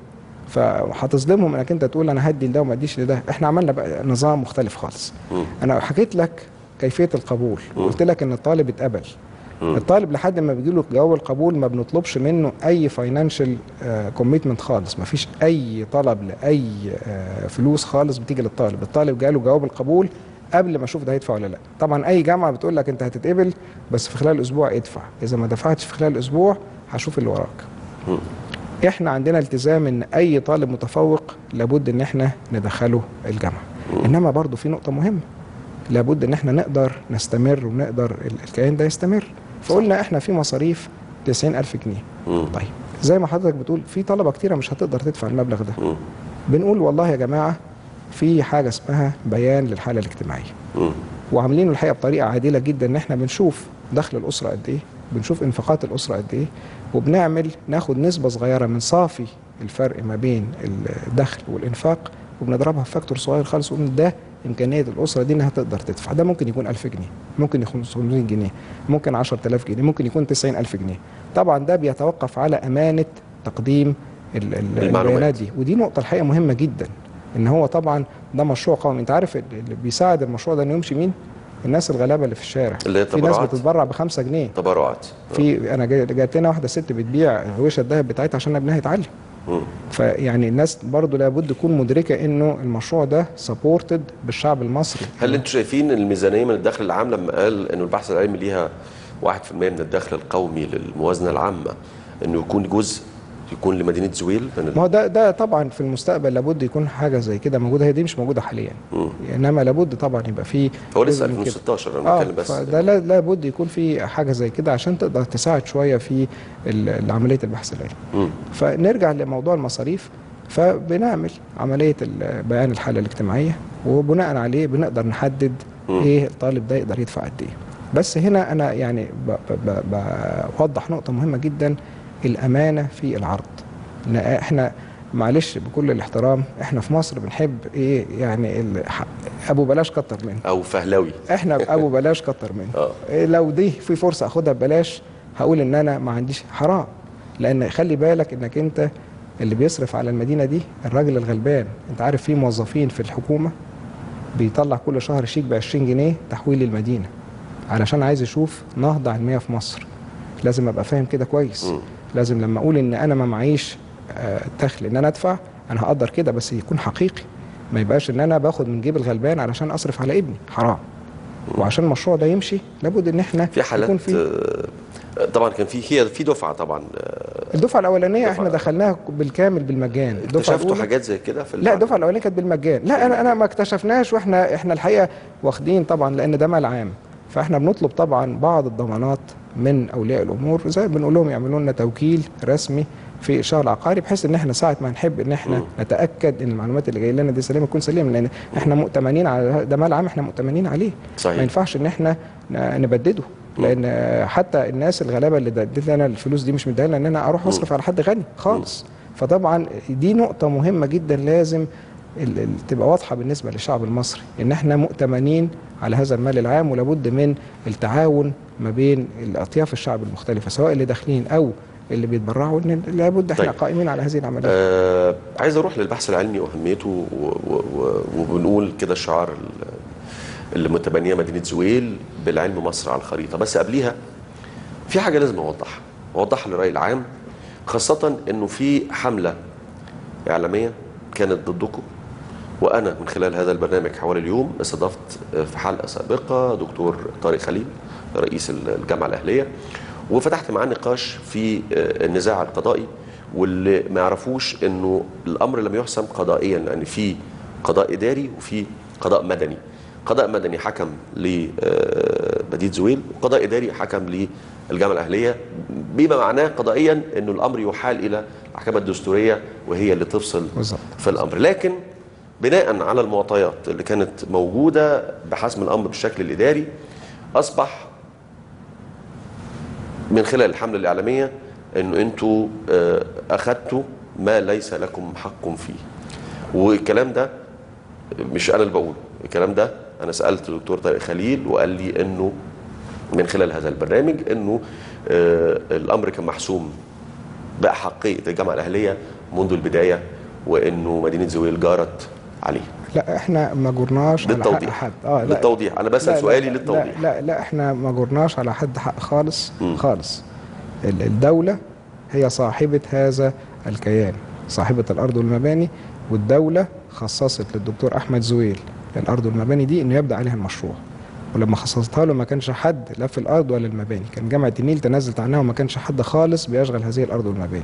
فهتظلمهم انك انت تقول انا هدي لده وما اديش لده احنا عملنا بقى نظام مختلف خالص مم. انا حكيت لك كيفيه القبول وقلت لك ان الطالب اتقبل مم. الطالب لحد ما بيجي له جواب القبول ما بنطلبش منه اي فاينانشال كوميتمنت خالص ما فيش اي طلب لاي آه، فلوس خالص بتيجي للطالب الطالب جاله جواب القبول قبل ما اشوف ده هيدفع ولا لا طبعا اي جامعه بتقول لك انت هتتقبل بس في خلال اسبوع ادفع اذا ما دفعتش في خلال اسبوع هشوف اللي وراك مم. احنا عندنا التزام ان اي طالب متفوق لابد ان احنا ندخله الجامعه انما برضو في نقطه مهمه لابد ان احنا نقدر نستمر ونقدر ال- الكيان ده يستمر فقلنا احنا في مصاريف 90000 جنيه مم. طيب زي ما حضرتك بتقول في طلبه كتيره مش هتقدر تدفع المبلغ ده مم. بنقول والله يا جماعه في حاجه اسمها بيان للحاله الاجتماعيه مم. وعاملينه الحقيقه بطريقه عادله جدا ان احنا بنشوف دخل الاسره قد ايه بنشوف انفاقات الاسره قد ايه وبنعمل ناخد نسبه صغيره من صافي الفرق ما بين الدخل والانفاق وبنضربها في فاكتور صغير خالص ونقول ده امكانيه الاسره دي انها تقدر تدفع ده ممكن يكون 1000 جنيه ممكن يكون 500 جنيه ممكن 10000 جنيه ممكن يكون 90000 جنيه طبعا ده بيتوقف على امانه تقديم ال- ال- المعلومات. البيانات دي ودي نقطه الحقيقه مهمه جدا ان هو طبعا ده مشروع قومي انت عارف اللي بيساعد المشروع ده انه يمشي مين الناس الغلابه اللي في الشارع اللي هي في ناس التبرعات. بتتبرع بخمسة جنيه تبرعات في انا جاي- جات لنا واحده ست بتبيع هويشه الذهب بتاعتها عشان ابنها يتعلم مم. فيعني الناس برضو لابد تكون مدركه انه المشروع ده سبورتد بالشعب المصري هل انتم شايفين الميزانيه من الدخل العام لما قال انه البحث العلمي ليها 1% من الدخل القومي للموازنه العامه انه يكون جزء يكون لمدينه زويل من ما هو ده ده طبعا في المستقبل لابد يكون حاجه زي كده موجوده هي دي مش موجوده حاليا مم. انما لابد طبعا يبقى في هو جزء لسه من كده. 2016 انا اه بتكلم بس فده لا- لابد يكون في حاجه زي كده عشان تقدر تساعد شويه في ال- عمليه البحث العلمي مم. فنرجع لموضوع المصاريف فبنعمل عملية ال- بيان الحالة الاجتماعية وبناء عليه بنقدر نحدد مم. ايه الطالب ده يقدر يدفع قد ايه بس هنا انا يعني ب- ب- ب- بوضح نقطة مهمة جدا الأمانة في العرض إن احنا معلش بكل الاحترام احنا في مصر بنحب ايه يعني ال- ح- ابو بلاش كتر منه او فهلوي احنا ابو بلاش كتر منه اه إيه لو دي في فرصه اخدها ببلاش هقول ان انا ما عنديش حرام لان خلي بالك انك انت اللي بيصرف على المدينه دي الراجل الغلبان انت عارف في موظفين في الحكومه بيطلع كل شهر شيك ب 20 جنيه تحويل المدينه علشان عايز يشوف نهضه علميه في مصر لازم ابقى فاهم كده كويس مم. لازم لما اقول ان انا ما معيش آه، دخل ان انا ادفع انا هقدر كده بس يكون حقيقي ما يبقاش ان انا باخد من جيب الغلبان علشان اصرف على ابني حرام وعشان المشروع ده يمشي لابد ان احنا في يكون حالات في آه، طبعا كان في هي في دفعه طبعا آه، الدفعه الاولانيه دفعة- احنا دخلناها بالكامل بالمجان الدفعه اكتشفتوا الاولى حاجات زي كده في لا البعد؟ الدفعه الاولانيه كانت بالمجان لا انا انا ما اكتشفناش واحنا احنا الحقيقه واخدين طبعا لان ده مال عام فاحنا بنطلب طبعا بعض الضمانات من اولياء الامور زي بنقول لهم يعملوا لنا توكيل رسمي في الشهر العقاري بحيث ان احنا ساعه ما نحب ان احنا مم. نتاكد ان المعلومات اللي جايه لنا دي سليمه تكون سليمه لان احنا مؤتمنين على ده مال عام احنا مؤتمنين عليه ما صحيح ينفعش ان احنا ن- نبدده مم. لان آه، حتى الناس الغلابه اللي ادت لنا الفلوس دي مش مديها لنا ان انا اروح اصرف على حد غني خالص فطبعا دي نقطه مهمه جدا لازم ال- ال- تبقى واضحه بالنسبه للشعب المصري ان احنا مؤتمنين على هذا المال العام ولابد من التعاون ما بين الاطياف الشعب المختلفه سواء اللي داخلين او اللي بيتبرعوا ان لابد احنا طيب. قائمين على هذه العمليه آه عايز اروح للبحث العلمي واهميته و- و- و- وبنقول كده الشعار ال- اللي متبنيه مدينه زويل بالعلم مصر على الخريطه بس قبليها في حاجه لازم اوضحها اوضحها للراي العام خاصه انه في حمله اعلاميه كانت ضدكم وانا من خلال هذا البرنامج حوالي اليوم استضفت في حلقه سابقه دكتور طارق خليل رئيس الجامعه الاهليه وفتحت معاه نقاش في النزاع القضائي واللي ما يعرفوش انه الامر لم يحسم قضائيا لان في قضاء اداري وفي قضاء مدني قضاء مدني حكم لمدينه زويل وقضاء اداري حكم للجامعه الاهليه بما معناه قضائيا انه الامر يحال الى المحكمه الدستوريه وهي اللي تفصل بالظبط في الامر لكن بناء على المعطيات اللي كانت موجوده بحسم الامر بالشكل الاداري اصبح من خلال الحمله الاعلاميه انه انتوا آه، اخذتوا ما ليس لكم حق فيه والكلام ده مش انا اللي بقوله الكلام ده انا سالت الدكتور طارق خليل وقال لي انه من خلال هذا البرنامج انه آه، الامر كان محسوم باحقيه الجامعه الاهليه منذ البدايه وانه مدينه زويل جارت عليه لا احنا ما جرناش على حق للتوضيح حد اه لا للتوضيح انا بسال لا لا سؤالي لا للتوضيح لا, لا لا احنا ما جرناش على حد حق خالص مم. خالص ال- الدولة هي صاحبة هذا الكيان صاحبة الأرض والمباني والدولة خصصت للدكتور أحمد زويل الأرض والمباني دي إنه يبدأ عليها المشروع ولما خصصتها له ما كانش حد لا في الأرض ولا المباني كان جامعة النيل تنازلت عنها وما كانش حد خالص بيشغل هذه الأرض والمباني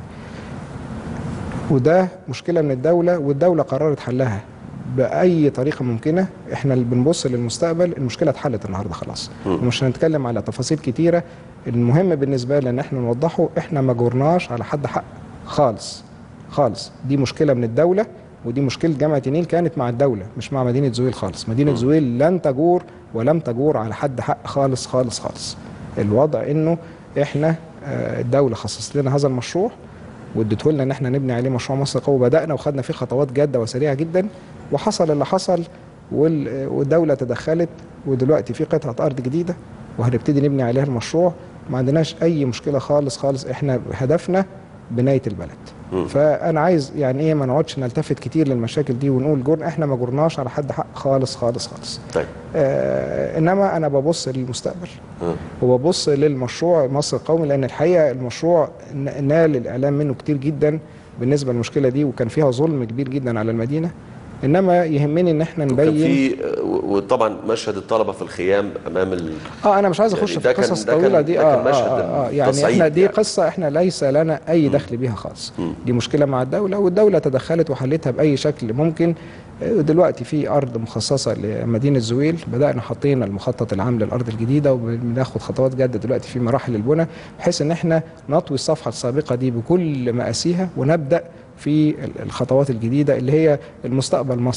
وده مشكلة من الدولة والدولة قررت حلها بأي طريقة ممكنة احنا اللي بنبص للمستقبل المشكلة اتحلت النهاردة خلاص مم. ومش هنتكلم على تفاصيل كتيرة المهم بالنسبة لنا ان احنا نوضحه احنا ما جرناش على حد حق خالص خالص دي مشكلة من الدولة ودي مشكلة جامعة النيل كانت مع الدولة مش مع مدينة زويل خالص مدينة مم. زويل لن تجور ولم تجور على حد حق خالص خالص خالص الوضع انه احنا آه، الدولة خصصت لنا هذا المشروع واديته لنا ان احنا نبني عليه مشروع مصر قوي بدانا وخدنا فيه خطوات جاده وسريعه جدا وحصل اللي حصل وال- والدوله تدخلت ودلوقتي في قطعه ارض جديده وهنبتدي نبني عليها المشروع ما عندناش اي مشكله خالص خالص احنا هدفنا بنايه البلد مم. فانا عايز يعني ايه ما نقعدش نلتفت كتير للمشاكل دي ونقول جور احنا ما جرناش على حد حق خالص خالص خالص طيب آه انما انا ببص للمستقبل آه. وببص للمشروع مصر القومي لان الحقيقه المشروع ن- نال الاعلام منه كتير جدا بالنسبه للمشكله دي وكان فيها ظلم كبير جدا على المدينه انما يهمني ان احنا وكان نبين في آه، و- وطبعا مشهد الطلبه في الخيام امام ال... اه انا مش عايز يعني اخش في ده كان- القصص ده كان- الطويله دي ده كان اه, مشهد آه, آه يعني التصعيد احنا دي يعني. قصه احنا ليس لنا اي دخل بيها خالص مم. دي مشكله مع الدوله والدوله تدخلت وحلتها باي شكل ممكن آه، دلوقتي في ارض مخصصه لمدينه زويل بدانا حطينا المخطط العام للارض الجديده وبناخد خطوات جاده دلوقتي في مراحل البناء بحيث ان احنا نطوي الصفحه السابقه دي بكل مآسيها ونبدا في ال- الخطوات الجديده اللي هي المستقبل مصر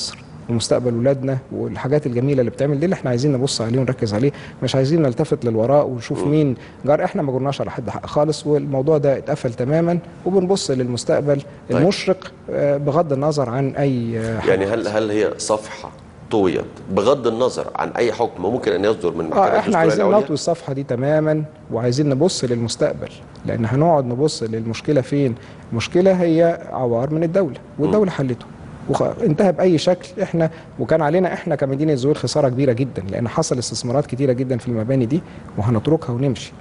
ومستقبل ولادنا والحاجات الجميله اللي بتعمل دي اللي احنا عايزين نبص عليه ونركز عليه مش عايزين نلتفت للوراء ونشوف مين جار احنا ما جرناش على حد حق خالص والموضوع ده اتقفل تماما وبنبص للمستقبل طيب. المشرق آه، بغض النظر عن اي آه، يعني هل هل هي صفحه طويت بغض النظر عن اي حكم ممكن ان يصدر من المحكمه اه احنا الدستورية عايزين العليا؟ نطوي الصفحه دي تماما وعايزين نبص للمستقبل لان هنقعد نبص للمشكله فين المشكله هي عوار من الدوله والدوله حلته وخ... انتهى باي شكل احنا وكان علينا احنا كمدينه زويل خساره كبيره جدا لان حصل استثمارات كتيره جدا في المباني دي وهنتركها ونمشي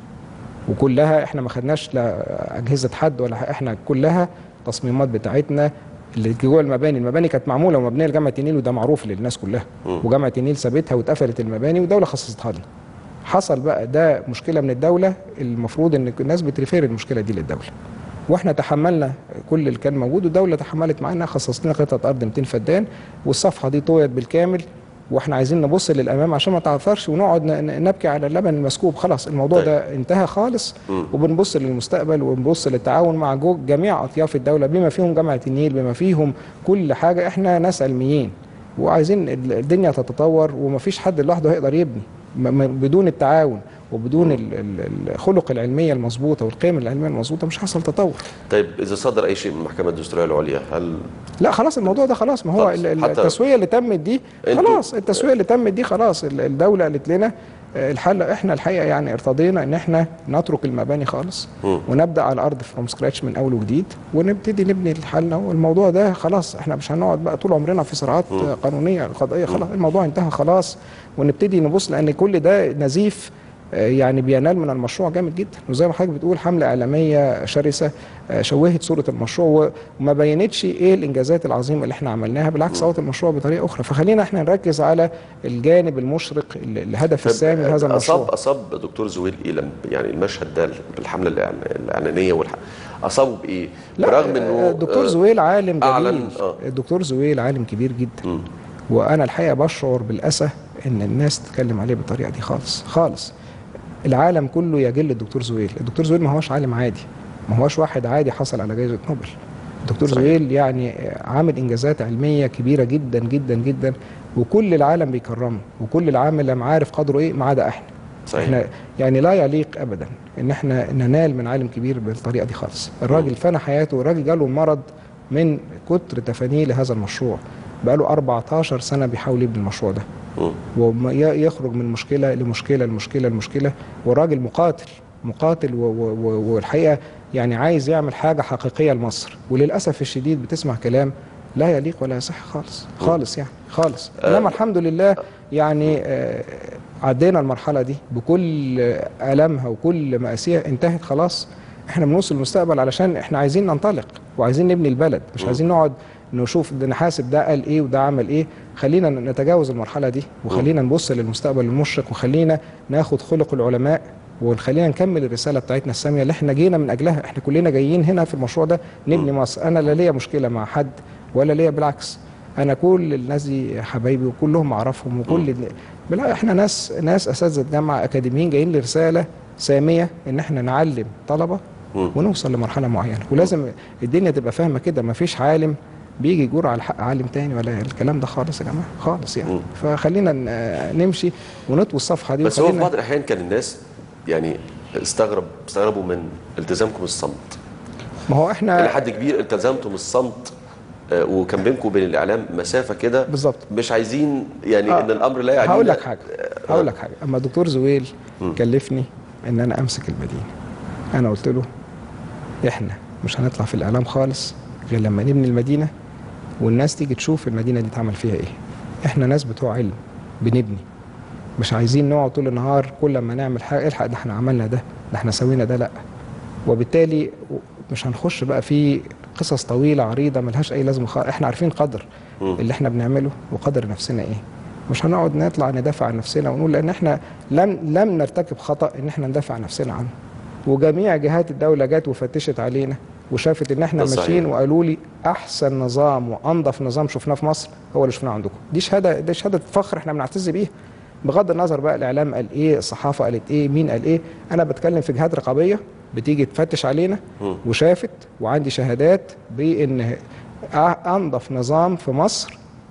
وكلها احنا ما خدناش لا اجهزه حد ولا ح- احنا كلها تصميمات بتاعتنا اللي جوه المباني المباني كانت معموله ومبنيه لجامعه النيل وده معروف للناس كلها مم. وجامعه النيل سابتها واتقفلت المباني والدوله خصصتها لنا حصل بقى ده مشكله من الدوله المفروض ان الناس بتريفير المشكله دي للدوله واحنا تحملنا كل اللي كان موجود والدوله تحملت معانا خصصت لنا قطعه ارض 200 فدان والصفحه دي طويت بالكامل واحنا عايزين نبص للامام عشان ما تعثرش ونقعد ن- ن- نبكي على اللبن المسكوب خلاص الموضوع طيب. ده انتهى خالص مم. وبنبص للمستقبل وبنبص للتعاون مع جو جميع اطياف الدوله بما فيهم جامعه النيل بما فيهم كل حاجه احنا ناس علميين وعايزين ال- الدنيا تتطور ومفيش حد لوحده هيقدر يبني م- م- بدون التعاون وبدون ال- ال- الخلق العلميه المظبوطه والقيم العلميه المظبوطه مش هيحصل تطور طيب اذا صدر اي شيء من المحكمه الدستوريه العليا هل لا خلاص الموضوع ده خلاص ما هو خلاص، ال- ال- حتى- التسويه اللي تمت دي انتوا- خلاص التسويه اللي تمت دي خلاص ال- الدوله قالت لنا آه، الحل احنا الحقيقه يعني ارتضينا ان احنا نترك المباني خالص مم. ونبدا على الارض فروم سكراتش من اول وجديد ونبتدي نبني حالنا والموضوع ده خلاص احنا مش هنقعد بقى طول عمرنا في صراعات آه، قانونيه قضائيه خلاص الموضوع انتهى خلاص ونبتدي نبص لان كل ده نزيف آه، يعني بينال من المشروع جامد جدا وزي ما حضرتك بتقول حمله اعلاميه شرسه آه، شوهت صوره المشروع وما بينتش ايه الانجازات العظيمه اللي احنا عملناها بالعكس صوت المشروع بطريقه اخرى فخلينا احنا نركز على الجانب المشرق ال- الهدف السامي لهذا اصاب المشروع اصاب دكتور زويل ايه لما يعني المشهد ده بالحمله الإعلان- الاعلانيه والح... اصابه بايه؟ برغم انه الدكتور آه، زويل عالم أعلن- جميل آه. الدكتور زويل عالم كبير جدا مم. وانا الحقيقه بشعر بالاسى ان الناس تتكلم عليه بالطريقه دي خالص خالص العالم كله يجل الدكتور زويل الدكتور زويل ما هوش عالم عادي ما هوش واحد عادي حصل على جائزه نوبل الدكتور صحيح. زويل يعني عامل انجازات علميه كبيره جدا جدا جدا وكل العالم بيكرمه وكل العالم عارف قدره ايه ما عدا احنا صحيح. احنا يعني لا يليق ابدا ان احنا ننال من عالم كبير بالطريقه دي خالص الراجل فنى حياته الراجل جاله مرض من كتر تفانيه لهذا المشروع بقاله 14 سنه بيحاول يبني المشروع ده مم. ويخرج من مشكله لمشكله لمشكله لمشكله والراجل مقاتل مقاتل و- و- و- والحقيقه يعني عايز يعمل حاجه حقيقيه لمصر وللاسف الشديد بتسمع كلام لا يليق ولا يصح خالص خالص يعني خالص انما الحمد لله يعني آه، عدينا المرحله دي بكل المها وكل مآسيها انتهت خلاص احنا بنوصل المستقبل علشان احنا عايزين ننطلق وعايزين نبني البلد مش عايزين نقعد نشوف ده نحاسب ده قال ايه وده عمل ايه خلينا نتجاوز المرحله دي وخلينا نبص للمستقبل المشرق وخلينا ناخد خلق العلماء وخلينا نكمل الرساله بتاعتنا الساميه اللي احنا جينا من اجلها احنا كلنا جايين هنا في المشروع ده نبني مصر انا لا ليا مشكله مع حد ولا ليا بالعكس انا كل الناس دي حبايبي وكلهم اعرفهم وكل بلا احنا ناس ناس اساتذه جامعه اكاديميين جايين لرساله ساميه ان احنا نعلم طلبه مم. ونوصل لمرحله معينه ولازم الدنيا تبقى فاهمه كده ما فيش عالم بيجي يجور على حق عالم تاني ولا الكلام ده خالص يا جماعه خالص يعني مم. فخلينا ن- نمشي ونطوي الصفحه دي بس هو في وخلينا بعض الاحيان كان الناس يعني استغرب استغربوا من التزامكم الصمت ما هو الى احنا حد كبير التزمتم الصمت آه، وكان بينكم وبين الاعلام مسافه كده بالظبط. مش عايزين يعني آه. ان الامر لا يعني هقول لك حاجه هقول لك حاجه اما الدكتور زويل كلفني ان انا امسك المدينه انا قلت له احنا مش هنطلع في الاعلام خالص غير لما نبني المدينه والناس تيجي تشوف المدينه دي اتعمل فيها ايه احنا ناس بتوع علم بنبني مش عايزين نقعد طول النهار كل ما نعمل حاجه الحق ده احنا عملنا ده ده احنا سوينا ده لا وبالتالي مش هنخش بقى في قصص طويله عريضه ملهاش اي لازمه خالص احنا عارفين قدر مم. اللي احنا بنعمله وقدر نفسنا ايه مش هنقعد نطلع ندافع عن نفسنا ونقول لان احنا لم لم نرتكب خطا ان احنا ندافع عن نفسنا عنه وجميع جهات الدوله جت وفتشت علينا وشافت ان احنا ده صحيح. ماشيين وقالوا لي احسن نظام وانظف نظام شفناه في مصر هو اللي شفناه عندكم دي شهاده دي شهاده فخر احنا بنعتز بيها بغض النظر بقى الاعلام قال ايه الصحافه قالت ايه مين قال ايه انا بتكلم في جهات رقابيه بتيجي تفتش علينا مم. وشافت وعندي شهادات بان أ- انظف نظام في مصر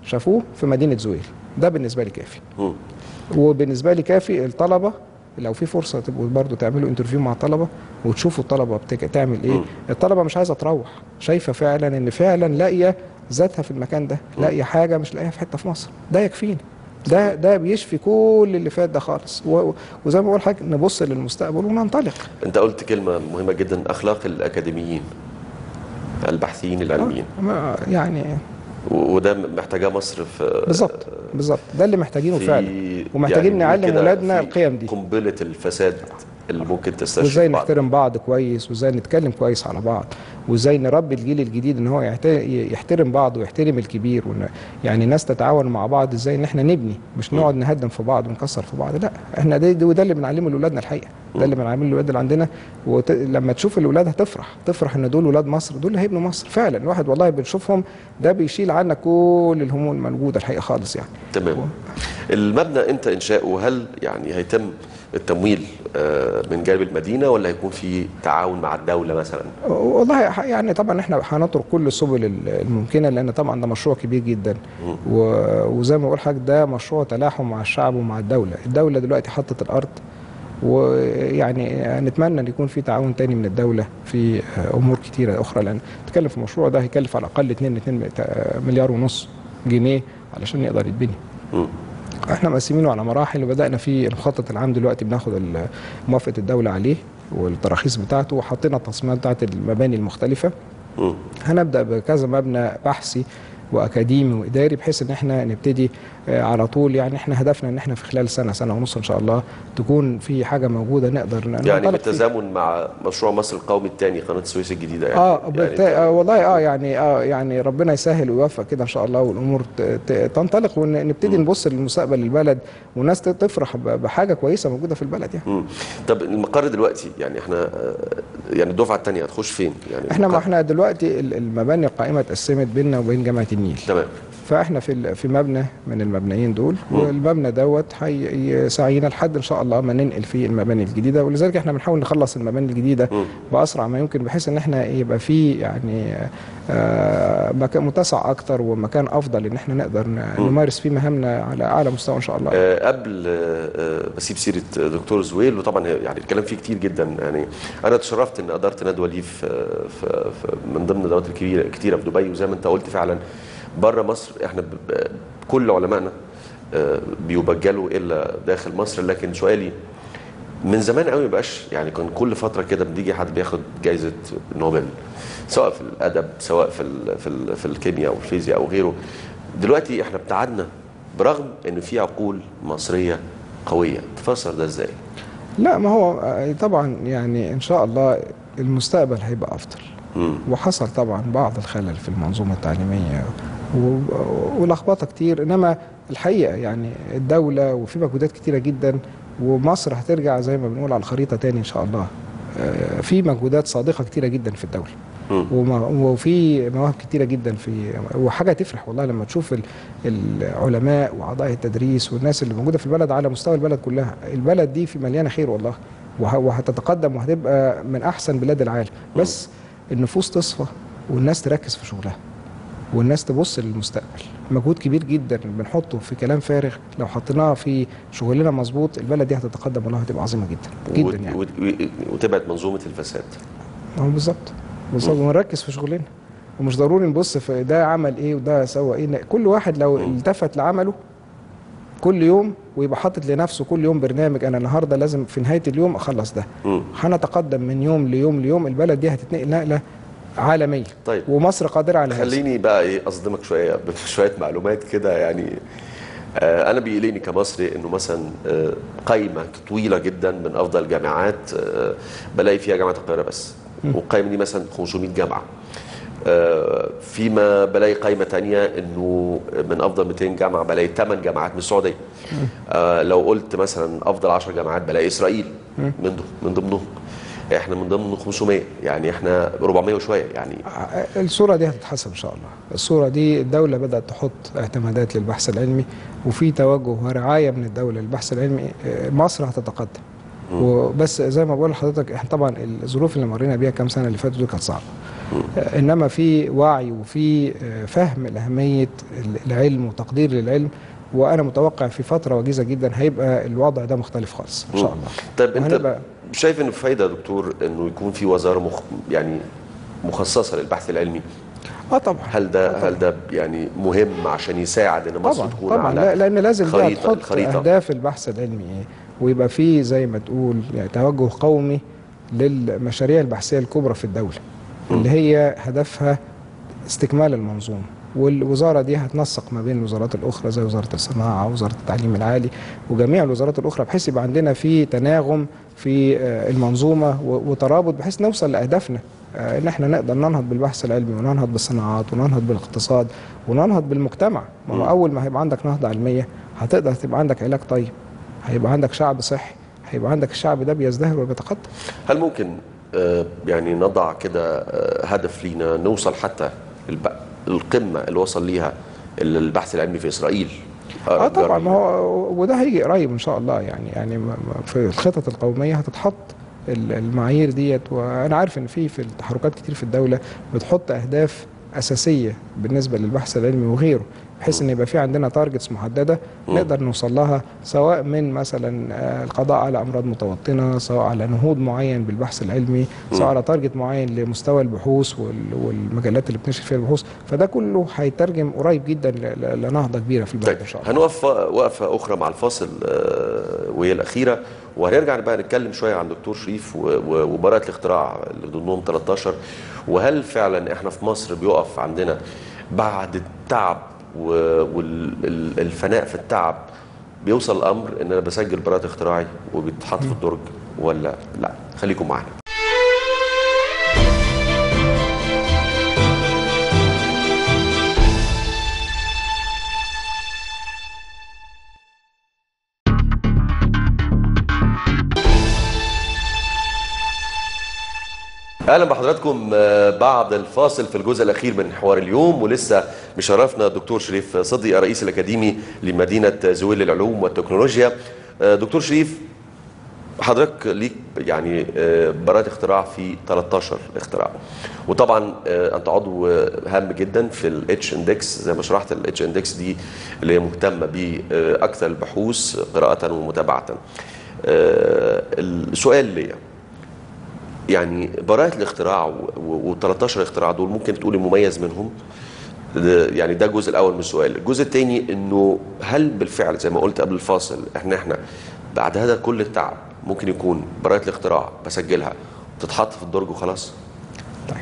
شافوه في مدينه زويل ده بالنسبه لي كافي مم. وبالنسبه لي كافي الطلبه لو في فرصه تبقوا برضو تعملوا انترفيو مع الطلبه وتشوفوا الطلبه بتك... تعمل ايه مم. الطلبه مش عايزه تروح شايفه فعلا ان فعلا لاقيه ذاتها في المكان ده لاقيه حاجه مش لاقيها في حته في مصر ده يكفيني ده ده بيشفي كل اللي فات ده خالص و... وزي ما بقول حاجه نبص للمستقبل وننطلق انت قلت كلمه مهمه جدا اخلاق الاكاديميين الباحثين العلميين ما- يعني و- وده محتاجاه مصر في بالظبط بالظبط ده اللي محتاجينه في- فعلا ومحتاجين يعني نعلم كده ولادنا في القيم دي قنبله الفساد اللي ممكن تستشرف وازاي بعض. نحترم بعض كويس وازاي نتكلم كويس على بعض وازاي نربي الجيل الجديد ان هو يحت- يحترم بعض ويحترم الكبير وإن يعني ناس تتعاون مع بعض ازاي ان احنا نبني مش نقعد نهدم في بعض ونكسر في بعض لا احنا ده, ده وده اللي بنعلمه لاولادنا الحقيقه ده اللي بنعلمه للاولاد اللي عندنا وت... لما تشوف الاولاد هتفرح تفرح ان دول ولاد مصر دول اللي هيبنوا مصر فعلا الواحد والله بنشوفهم ده بيشيل عنا كل الهموم الموجوده الحقيقه خالص يعني تمام المبنى انت انشاؤه هل يعني هيتم التمويل آه، من جانب المدينه ولا هيكون في تعاون مع الدوله مثلا والله ح- يعني طبعا احنا هنطرق كل السبل ال- الممكنه لان طبعا ده مشروع كبير جدا و- وزي ما بقول حضرتك ده مشروع تلاحم مع الشعب ومع الدوله الدوله دلوقتي حطت الارض ويعني نتمنى ان يكون في تعاون تاني من الدوله في امور كتيره اخرى لان تتكلم في المشروع ده هيكلف على الاقل 2 2 مليار ونص جنيه علشان يقدر يتبني مم. احنا مقسمينه على مراحل وبدانا في المخطط العام دلوقتي بناخد ال- موافقه الدوله عليه والتراخيص بتاعته وحطينا التصميمات بتاعت المباني المختلفه مم. هنبدا بكذا مبنى بحثي واكاديمي واداري بحيث ان احنا نبتدي آه، على طول يعني احنا هدفنا ان احنا في خلال سنه سنه ونص ان شاء الله تكون في حاجه موجوده نقدر يعني ننطلق فيها. بالتزامن مع مشروع مصر القومي الثاني قناه السويس الجديده يعني اه, يعني بالت... آه والله اه يعني اه يعني ربنا يسهل ويوفق كده ان شاء الله والامور ت... ت... تنطلق ونبتدي نبص للمستقبل البلد والناس ت- تفرح ب... بحاجه كويسه موجوده في البلد يعني مم. طب المقر دلوقتي يعني احنا آه، يعني الدفعه الثانيه هتخش فين يعني احنا ما المقر- احنا دلوقتي ال- المباني القائمه اتقسمت بيننا وبين جامعه النيل تمام فاحنا في ال- في مبنى من المبنيين دول والمبنى دوت هيساعينا لحد ان شاء الله ما ننقل فيه المباني الجديده ولذلك احنا بنحاول نخلص المباني الجديده مم. باسرع ما يمكن بحيث ان احنا يبقى فيه يعني آه، مكان متسع اكتر ومكان افضل ان احنا نقدر ن- نمارس فيه مهامنا على اعلى مستوى ان شاء الله آه، قبل آه، آه، بسيب سيره دكتور زويل وطبعا يعني الكلام فيه كتير جدا يعني انا تشرفت ان ادرت ندوه ليه في, في, في من ضمن الندوات الكبيره كتيره في دبي وزي ما انت قلت فعلا بره مصر احنا ب- ب- كل علمائنا آه، بيبجلوا الا داخل مصر لكن سؤالي من زمان قوي ما بقاش يعني كان كل فتره كده بنيجي حد بياخد جائزه نوبل سواء في الادب سواء في ال في, ال في الكيمياء او الفيزياء او غيره دلوقتي احنا ابتعدنا برغم ان في عقول مصريه قويه تفسر ده ازاي لا ما هو آه، طبعا يعني ان شاء الله المستقبل هيبقى افضل مم. وحصل طبعا بعض الخلل في المنظومه التعليميه و- ولخبطه كتير انما الحقيقه يعني الدوله وفي مجهودات كتيره جدا ومصر هترجع زي ما بنقول على الخريطه تاني ان شاء الله آه، في مجهودات صادقه كتيره جدا في الدوله مم. وما- وفي مواهب كتيره جدا في وحاجه تفرح والله لما تشوف ال- العلماء واعضاء التدريس والناس اللي موجوده في البلد على مستوى البلد كلها البلد دي في مليانه خير والله وه- وهتتقدم وهتبقى من احسن بلاد العالم بس النفوس تصفى والناس تركز في شغلها والناس تبص للمستقبل مجهود كبير جدا بنحطه في كلام فارغ لو حطيناه في شغلنا مظبوط البلد دي هتتقدم والله هتبقى عظيمه جدا وت- جدا يعني وت- وتبعد منظومه الفساد هو بالظبط بالظبط ونركز في شغلنا ومش ضروري نبص في ده عمل ايه وده سوى ايه كل واحد لو التفت لعمله كل يوم ويبقى حاطط لنفسه كل يوم برنامج انا النهارده لازم في نهايه اليوم اخلص ده مم. هنتقدم من يوم ليوم ليوم البلد دي هتتنقل نقله عالميه طيب. ومصر قادره على هذا خليني بقى ايه اصدمك شويه بشويه معلومات كده يعني آه، انا بيقلقني كمصري انه مثلا آه، قايمه طويله جدا من افضل الجامعات آه، بلاقي فيها جامعه القاهره بس والقايمه دي مثلا 500 جامعه آه، فيما بلاقي قايمه تانية انه من افضل 200 جامعه بلاقي 8 جامعات من السعوديه آه، لو قلت مثلا افضل 10 جامعات بلاقي اسرائيل من ضمن- من ضمنهم احنا من ضمن 500 يعني احنا 400 وشويه يعني الصورة دي هتتحسن إن شاء الله الصورة دي الدولة بدأت تحط اعتمادات للبحث العلمي وفي توجه ورعاية من الدولة للبحث العلمي آه، مصر وبس زي ما بقول لحضرتك احنا طبعا الظروف اللي مرينا بيها كام سنة اللي فاتوا دي كانت صعبة آه، انما في وعي وفي آه، فهم لاهميه العلم وتقدير للعلم وانا متوقع في فتره وجيزه جدا هيبقى الوضع ده مختلف خالص ان شاء الله طيب انت وهنبقى شايف انه في فايده يا دكتور انه يكون في وزاره مخ... يعني مخصصه للبحث العلمي اه طبعا هل ده هل ده يعني مهم عشان يساعد ان مصر طبعا تكون طبعا على لا لان لازم بقى خريطه تحط الخريطه اهداف البحث العلمي ايه ويبقى فيه زي ما تقول يعني توجه قومي للمشاريع البحثيه الكبرى في الدوله اللي هي هدفها استكمال المنظومه والوزاره دي هتنسق ما بين الوزارات الاخرى زي وزاره الصناعه ووزاره التعليم العالي وجميع الوزارات الاخرى بحيث يبقى عندنا في تناغم في آه، المنظومه و- وترابط بحيث نوصل لاهدافنا آه، ان احنا نقدر ننهض بالبحث العلمي وننهض بالصناعات وننهض بالاقتصاد وننهض بالمجتمع ما هو اول ما هيبقى عندك نهضه علميه هتقدر تبقى عندك علاج طيب هيبقى عندك شعب صحي هيبقى عندك الشعب ده بيزدهر وبيتقدم هل ممكن آه، يعني نضع كده آه، هدف لينا نوصل حتى الب... القمه اللي وصل ليها البحث العلمي في اسرائيل اه طبعا ما هو وده هيجي قريب ان شاء الله يعني يعني ما- ما- في الخطط القوميه هتتحط ال- المعايير ديت وانا عارف ان في في التحركات كتير في الدوله بتحط اهداف اساسيه بالنسبه للبحث العلمي وغيره بحيث ان يبقى في عندنا تارجتس محدده نقدر نوصل لها سواء من مثلا آه، القضاء على امراض متوطنه سواء على نهوض معين بالبحث العلمي سواء على تارجت معين لمستوى البحوث وال- والمجلات اللي بتنشر فيها البحوث فده كله هيترجم قريب جدا ل- ل- لنهضه كبيره في البلد طيب ان شاء الله هنقف وقفه اخرى مع الفاصل آه، وهي الاخيره وهنرجع بقى نتكلم شويه عن دكتور شريف و- و- وبراءه الاختراع اللي ضمنهم 13 وهل فعلا احنا في مصر بيقف عندنا بعد التعب والفناء في التعب بيوصل الامر ان انا بسجل براءه اختراعي وبيتحط في الدرج ولا لا خليكم معانا اهلا بحضراتكم آه، بعد الفاصل في الجزء الاخير من حوار اليوم ولسه مشرفنا الدكتور شريف صدقي الرئيس الاكاديمي لمدينه زويل للعلوم والتكنولوجيا آه، دكتور شريف حضرتك ليك يعني آه، براءة اختراع في 13 اختراع وطبعا آه، انت عضو آه، هام جدا في الاتش اندكس زي ما شرحت الاتش اندكس دي اللي هي مهتمه باكثر البحوث قراءه ومتابعه آه، السؤال ليا يعني براءة الاختراع و13 اختراع دول ممكن تقولي مميز منهم ده- يعني ده الجزء الاول من السؤال الجزء الثاني انه هل بالفعل زي ما قلت قبل الفاصل احنا احنا بعد هذا كل التعب ممكن يكون براءة الاختراع بسجلها تتحط في الدرج وخلاص طيب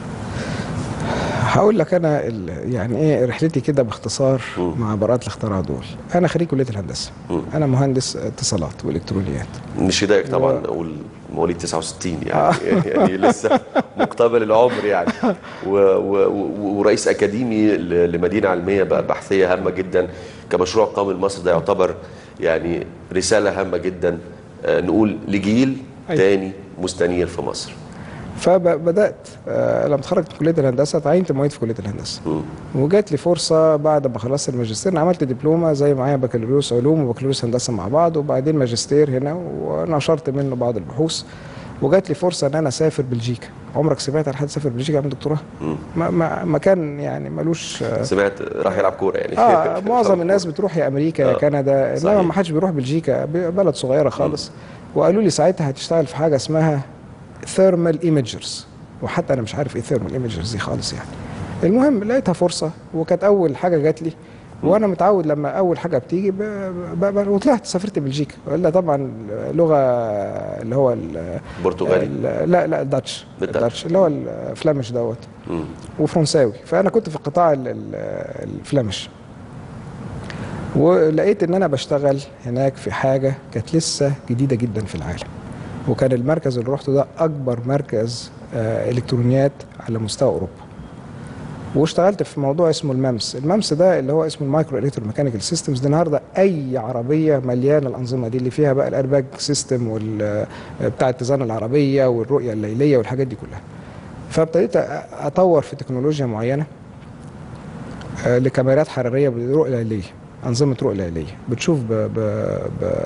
هقول لك انا ال- يعني ايه رحلتي كده باختصار مم. مع براءة الاختراع دول انا خريج كليه الهندسه مم. انا مهندس اتصالات والكترونيات مش يضايقك طبعا و- اقول مواليد 69 يعني يعني لسه مقتبل العمر يعني و و و ورئيس اكاديمي ل- لمدينه علميه بقى بحثيه هامه جدا كمشروع قومي لمصر ده يعتبر يعني رساله هامه جدا آه، نقول لجيل أيوة. تاني مستنير في مصر فبدات آه لما اتخرجت من كليه الهندسه تعينت معيد في كليه الهندسه مم. وجات لي فرصه بعد ما خلصت الماجستير أنا عملت دبلومه زي معايا بكالوريوس علوم وبكالوريوس هندسه مع بعض وبعدين ماجستير هنا ونشرت منه بعض البحوث وجات لي فرصه ان انا اسافر بلجيكا عمرك سمعت عن حد سافر بلجيكا يعمل دكتوراه؟ مم. ما ما مكان يعني ملوش آه، سمعت راح يلعب كوره يعني اه معظم الناس بتروح يا امريكا يا آه، كندا انما صحيح. ما حدش بيروح بلجيكا ب- بلد صغيره خالص وقالوا لي ساعتها هتشتغل في حاجه اسمها ثيرمال ايمجرز وحتى انا مش عارف ايه ثيرمال ايمجرز دي خالص يعني المهم لقيتها فرصه وكانت اول حاجه جات لي وانا متعود لما اول حاجه بتيجي ب... ب... ب... وطلعت سافرت بلجيكا الا طبعا لغه اللي هو ال... برتغالي ال- لا لا الداتش بالداتش. الداتش اللي هو الفلامش دوت مم. وفرنساوي فانا كنت في القطاع ال- ال- الفلامش ولقيت ان انا بشتغل هناك في حاجه كانت لسه جديده جدا في العالم وكان المركز اللي رحته ده اكبر مركز آه، الكترونيات على مستوى اوروبا واشتغلت في موضوع اسمه الممس الممس ده اللي هو اسمه المايكرو الكترو ميكانيكال سيستمز دي النهارده اي عربيه مليانه الانظمه دي اللي فيها بقى الارباج سيستم وال بتاع اتزان العربيه والرؤيه الليليه والحاجات دي كلها فابتديت أ- اطور في تكنولوجيا معينه آه، لكاميرات حراريه برؤيه ليليه انظمه رؤيه ليليه بتشوف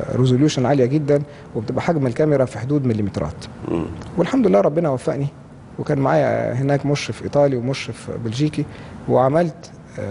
بريزوليوشن عاليه جدا وبتبقى حجم الكاميرا في حدود مليمترات مم. والحمد لله ربنا وفقني وكان معايا هناك مشرف ايطالي ومشرف بلجيكي وعملت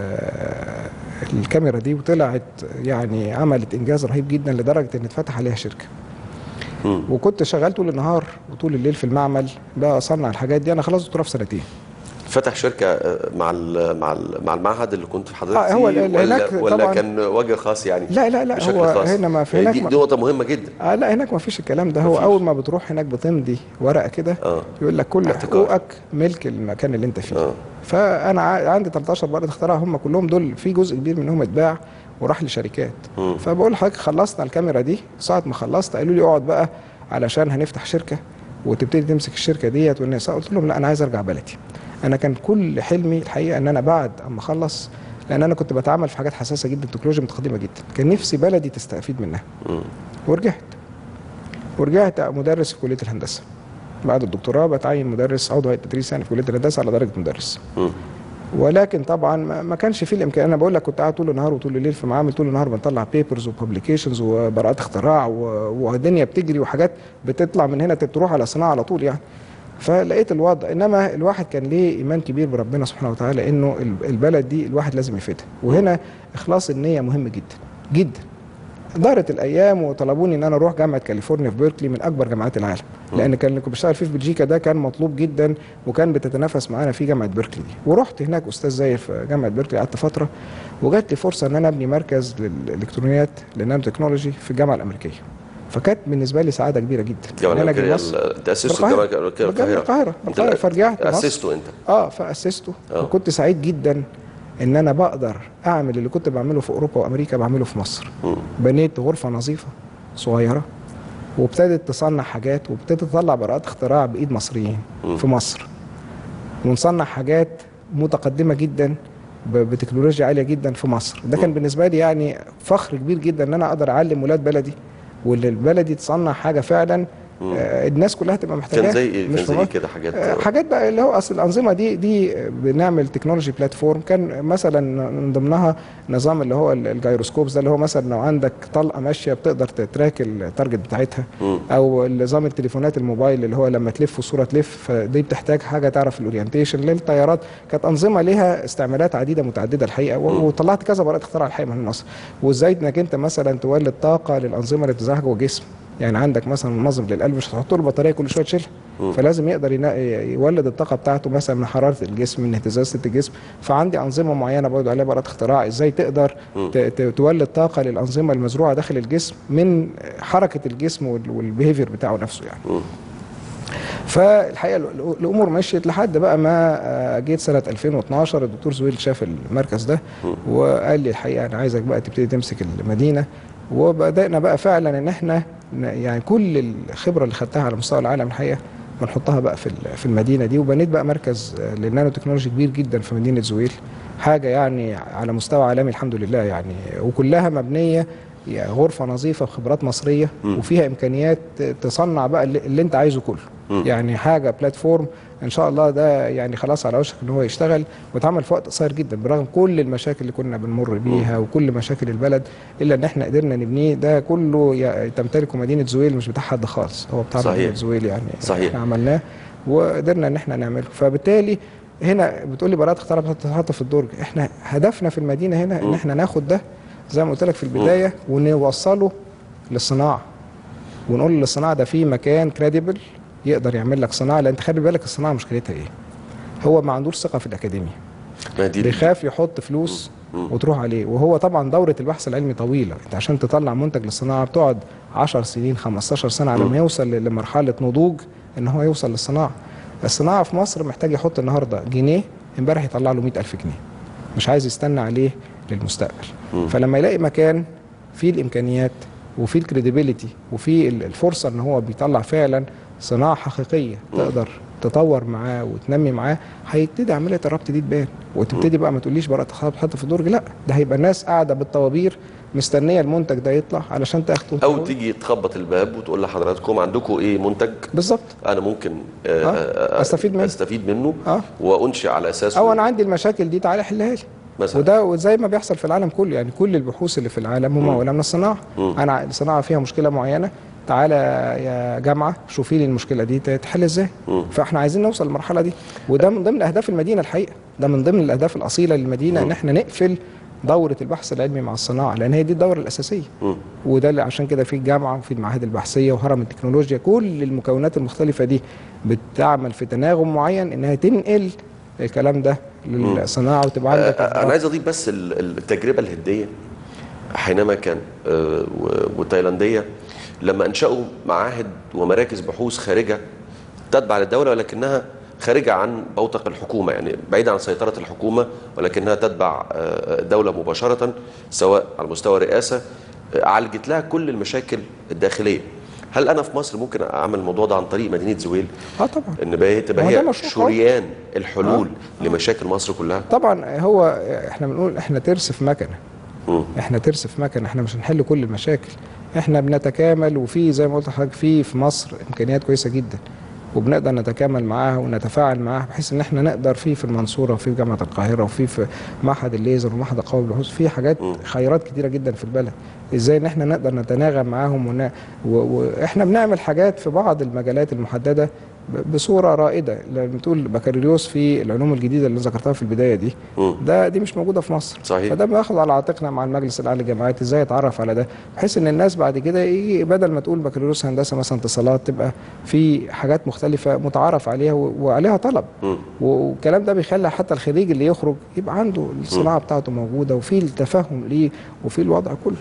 آه، الكاميرا دي وطلعت يعني عملت انجاز رهيب جدا لدرجه ان اتفتح عليها شركه مم. وكنت شغال طول النهار وطول الليل في المعمل بصنع الحاجات دي انا خلصت دكتوراه في سنتين فتح شركه آه، مع ال مع ال مع المعهد اللي كنت في حضرتك آه، هو فيه ال- ولا, هناك ولا طبعاً- كان وجه خاص يعني لا لا لا بشكل هو خاص هنا ما في يعني هناك دي, ما- دي نقطه مهمه جدا آه لا هناك ما فيش الكلام ده هو مفيش. اول ما بتروح هناك بتمضي ورقه كده اه يقول لك كل احتكار. حقوقك ملك المكان اللي انت فيه اه فانا ع- عندي 13 براءه اختراع هم كلهم دول في جزء كبير منهم اتباع وراح لشركات مم. فبقول لحضرتك خلصنا الكاميرا دي ساعه ما خلصت قالوا لي اقعد بقى علشان هنفتح شركه وتبتدي تمسك الشركه ديت والناس قلت لهم لا انا عايز ارجع بلدي انا كان كل حلمي الحقيقه ان انا بعد اما اخلص لان انا كنت بتعامل في حاجات حساسه جدا تكنولوجيا متقدمه جدا كان نفسي بلدي تستفيد منها مم. ورجعت ورجعت مدرس في كليه الهندسه بعد الدكتوراه بتعين مدرس عضو هيئه تدريس يعني في كليه الهندسه على درجه مدرس مم. ولكن طبعا ما ما كانش فيه الامكان انا بقول لك كنت قاعد طول النهار وطول الليل في معامل طول النهار بنطلع بيبرز وببليكيشنز وبراءات اختراع و- والدنيا بتجري وحاجات بتطلع من هنا تروح على صناعه على طول يعني فلقيت الوضع انما الواحد كان ليه ايمان كبير بربنا سبحانه وتعالى انه ال- البلد دي الواحد لازم يفيدها وهنا اخلاص النيه مهم جدا جدا دارت الايام وطلبوني ان انا اروح جامعه كاليفورنيا في بيركلي من اكبر جامعات العالم لان كان اللي كنت بشتغل فيه في بلجيكا ده كان مطلوب جدا وكان بتتنافس معانا في جامعه بيركلي دي ورحت هناك استاذ زي في جامعه بيركلي قعدت فتره وجات لي فرصه ان انا ابني مركز للالكترونيات للنانو تكنولوجي في الجامعه الامريكيه فكانت بالنسبه لي سعاده كبيره جدا الجامعه إن أنا أجي الامريكيه مصر ال- انت اسست بالقاهرة. الجامعه الامريكيه بالجامعة القاهره انت القاهره فرجعت مصر اسسته انت اه فاسسته آه. وكنت سعيد جدا ان انا بقدر اعمل اللي كنت بعمله في اوروبا وامريكا بعمله في مصر مم. بنيت غرفه نظيفه صغيره وابتدت تصنع حاجات وابتدت تطلع براءات اختراع بايد مصريين مم. في مصر ونصنع حاجات متقدمه جدا ب- بتكنولوجيا عاليه جدا في مصر ده كان بالنسبه لي يعني فخر كبير جدا ان انا اقدر اعلم ولاد بلدي واللي البلدي تصنع حاجه فعلا مم. آه، الناس كلها تبقى محتاجاها كان زي ايه مش كان في زي مصر. إيه كده حاجات آه، حاجات بقى اللي هو اصل الانظمه دي دي بنعمل تكنولوجي بلاتفورم كان مثلا من ضمنها نظام اللي هو ال- الجيروسكوبس ده اللي هو مثلا لو عندك طلقه ماشيه بتقدر تتراك التارجت بتاعتها مم. او نظام التليفونات الموبايل اللي هو لما تلف الصوره تلف فدي بتحتاج حاجه تعرف الاورينتيشن للطيارات كانت انظمه ليها استعمالات عديده متعدده الحقيقه و- مم. وطلعت كذا براءه اختراع الحقيقه من مصر وازاي انك انت مثلا تولد طاقه للانظمه اللي بتزرعها جوه الجسم يعني عندك مثلا منظم للقلب مش هتحط له البطاريه كل شويه تشيلها مم. فلازم يقدر ينا- يولد الطاقه بتاعته مثلا من حراره الجسم من اهتزازه الجسم فعندي انظمه معينه برضه عليها براءه اختراع ازاي تقدر مم. ت- ت- تولد طاقه للانظمه المزروعه داخل الجسم من حركه الجسم والبيهيفير بتاعه نفسه يعني مم. فالحقيقه ال- الامور مشيت لحد بقى ما آه، جيت سنه 2012 الدكتور زويل شاف المركز ده وقال لي الحقيقه انا عايزك بقى تبتدي تمسك المدينه وبدانا بقى فعلا ان احنا ن- يعني كل الخبره اللي خدتها على مستوى العالم الحقيقه بنحطها بقى في ال- في المدينه دي وبنيت بقى مركز آه، للنانو تكنولوجي كبير جدا في مدينه زويل حاجه يعني على مستوى عالمي الحمد لله يعني وكلها مبنيه يعني غرفه نظيفه بخبرات مصريه مم. وفيها امكانيات تصنع بقى اللي, اللي انت عايزه كله مم. يعني حاجه بلاتفورم ان شاء الله ده يعني خلاص على وشك ان هو يشتغل واتعمل في وقت قصير جدا برغم كل المشاكل اللي كنا بنمر بيها وكل مشاكل البلد الا ان احنا قدرنا نبنيه ده كله ي- تمتلكه مدينه زويل مش بتاع حد خالص هو بتاع صحيح. مدينه زويل يعني صحيح. احنا عملناه وقدرنا ان احنا نعمله فبالتالي هنا بتقول لي براءه اختراع بتتحط في الدرج احنا هدفنا في المدينه هنا ان مم. احنا ناخد ده زي ما قلت لك في البدايه ونوصله للصناعه ونقول للصناعه ده في مكان كريديبل يقدر يعمل لك صناعه لان خلي بالك الصناعه مشكلتها ايه؟ هو ما عندوش ثقه في الاكاديميه ما دي بيخاف يحط فلوس مم. وتروح عليه وهو طبعا دوره البحث العلمي طويله انت عشان تطلع منتج للصناعه بتقعد 10 سنين 15 سنه على مم. ما يوصل ل- لمرحله نضوج ان هو يوصل للصناعه الصناعه في مصر محتاج يحط النهارده جنيه امبارح يطلع له 100000 جنيه مش عايز يستنى عليه للمستقبل مم. فلما يلاقي مكان فيه الامكانيات وفيه الكريديبيليتي وفيه ال- الفرصه ان هو بيطلع فعلا صناعه حقيقيه مم. تقدر تطور معاه وتنمي معاه هيبتدي عمليه الربط دي تبان وتبتدي بقى ما تقوليش براءه اختراع تحط في الدرج لا ده هيبقى الناس قاعده بالطوابير مستنيه المنتج ده يطلع علشان تاخده او تيجي تخبط الباب وتقول لحضراتكم عندكم ايه منتج بالظبط انا ممكن آه، آه، آه، أستفيد منه. استفيد منه اه وانشئ على اساسه او انا عندي المشاكل دي تعالى حلها لي مثلا وده وزي ما بيحصل في العالم كله يعني كل البحوث اللي في العالم مم. مموله من الصناعه مم. انا الصناعه فيها مشكله معينه تعالى يا جامعه شوفي لي المشكله دي تتحل ازاي مم. فاحنا عايزين نوصل للمرحله دي وده من ضمن اهداف المدينه الحقيقه ده من ضمن الاهداف الاصيله للمدينه ان احنا نقفل دوره البحث العلمي مع الصناعه لان هي دي الدوره الاساسيه مم. وده اللي عشان كده في الجامعه وفي المعاهد البحثيه وهرم التكنولوجيا كل المكونات المختلفه دي بتعمل في تناغم معين انها تنقل الكلام ده للصناعه وتبقى عندك آه، انا عايز اضيف بس ال- ال- التجربه الهنديه حينما كان آه، و- والتايلانديه لما انشأوا معاهد ومراكز بحوث خارجه تتبع للدوله ولكنها خارجه عن بوتق الحكومه يعني بعيده عن سيطره الحكومه ولكنها تتبع آه، الدوله مباشره سواء على مستوى الرئاسه آه، عالجت لها كل المشاكل الداخليه هل انا في مصر ممكن اعمل الموضوع ده عن طريق مدينه زويل اه طبعا ان بقى تبقى ما هو ده هي مشروع قوي. شريان الحلول لمشاكل مصر كلها طبعا هو احنا بنقول احنا ترس في مكنه مم. احنا ترس في مكنه احنا مش هنحل كل المشاكل احنا بنتكامل وفي زي ما قلت لحضرتك في في مصر امكانيات كويسه جدا وبنقدر نتكامل معاها ونتفاعل معاها بحيث ان احنا نقدر في في المنصوره وفي في جامعه القاهره وفي في معهد الليزر ومعهد القوى بالبحوث في حاجات مم. خيرات كتيره جدا في البلد ازاي ان احنا نقدر نتناغم معاهم ون... و... واحنا بنعمل حاجات في بعض المجالات المحدده ب- بصوره رائده لما بتقول بكالوريوس في العلوم الجديده اللي ذكرتها في البدايه دي مم. ده دي مش موجوده في مصر صحيح. فده بناخد على عاتقنا مع المجلس الاعلى للجامعات ازاي يتعرف على ده بحيث ان الناس بعد كده يجي بدل ما تقول بكالوريوس هندسه مثلا اتصالات تبقى في حاجات مختلفه متعارف عليها و- وعليها طلب مم. والكلام ده بيخلي حتى الخريج اللي يخرج يبقى عنده الصناعه بتاعته موجوده وفي التفهم ليه وفي الوضع كله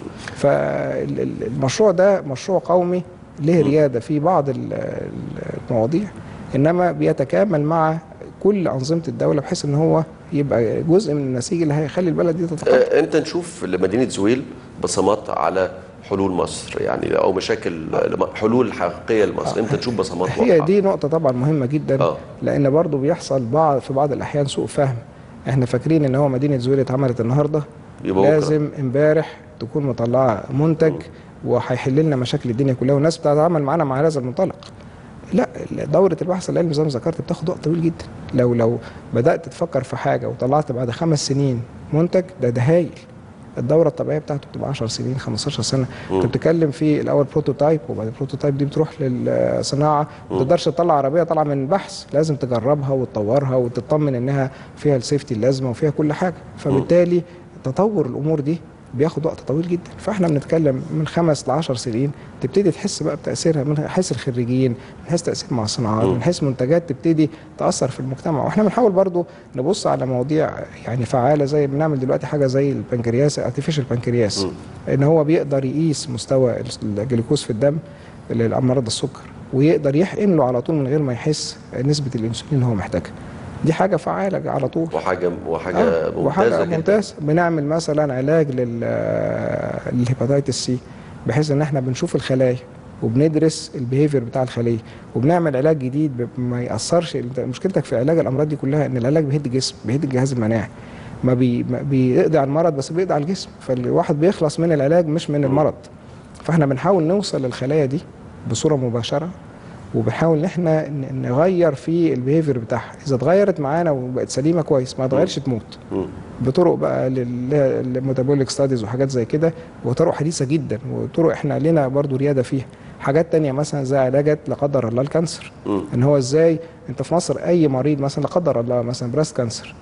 فالمشروع ده مشروع قومي له رياده في بعض ال- ال- المواضيع انما بيتكامل مع كل انظمه الدوله بحيث ان هو يبقى جزء من النسيج اللي هيخلي البلد دي تتقدم آه، انت نشوف لمدينه زويل بصمات على حلول مصر يعني او مشاكل لم- حلول حقيقيه لمصر انت تشوف بصمات هي واضحة. دي نقطة طبعا مهمة جدا آه. لأن برضو بيحصل بعض في بعض الأحيان سوء فهم احنا فاكرين ان هو مدينة زويل اتعملت النهاردة يبقى بكرة. لازم امبارح تكون مطلعة منتج وهيحل لنا مشاكل الدنيا كلها والناس بتتعامل معانا مع هذا المنطلق لا دورة البحث العلمي زي ما ذكرت بتاخد وقت طويل جدا لو لو بدأت تفكر في حاجة وطلعت بعد خمس سنين منتج ده ده هايل الدورة الطبيعية بتاعته بتبقى 10 سنين 15 سنة مم. انت بتتكلم في الاول بروتوتايب وبعد البروتوتايب دي بتروح للصناعة ما تقدرش تطلع عربية طالعة من البحث لازم تجربها وتطورها وتطمن انها فيها السيفتي اللازمة وفيها كل حاجة فبالتالي تطور الامور دي بياخد وقت طويل جدا فاحنا بنتكلم من خمس ل 10 سنين تبتدي تحس بقى بتاثيرها من حيث الخريجين من حيث تاثير مع الصناعات من حيث منتجات تبتدي تاثر في المجتمع واحنا بنحاول برضو نبص على مواضيع يعني فعاله زي بنعمل دلوقتي حاجه زي البنكرياس ارتفيشال بنكرياس ان هو بيقدر يقيس مستوى الجلوكوز في الدم للامراض السكر ويقدر يحقن له على طول من غير ما يحس نسبه الانسولين اللي هو محتاجها دي حاجه فعاله على طول وحاجه وحاجه آه، ممتازه وحاجه جدا ممتاز بنعمل مثلا علاج لل للهيباتيتس سي بحيث ان احنا بنشوف الخلايا وبندرس البيهيفير بتاع الخليه وبنعمل علاج جديد ب- ما ياثرش انت مشكلتك في علاج الامراض دي كلها ان العلاج بيهد الجسم بيهد الجهاز المناعي ما, بي ما بيقضي على المرض بس بيقضي على الجسم فالواحد بيخلص من العلاج مش من المرض فاحنا بنحاول نوصل للخلايا دي بصوره مباشره وبنحاول ان احنا ن- نغير في البيهيفير بتاعها اذا اتغيرت معانا وبقت سليمه كويس ما اتغيرش تموت مم. بطرق بقى للميتابوليك ستاديز وحاجات زي كده وطرق حديثه جدا وطرق احنا لنا برضو رياده فيها حاجات تانية مثلا زي علاجات لا قدر الله الكانسر مم. ان هو ازاي انت في مصر اي مريض مثلا لا قدر الله مثلا براست كانسر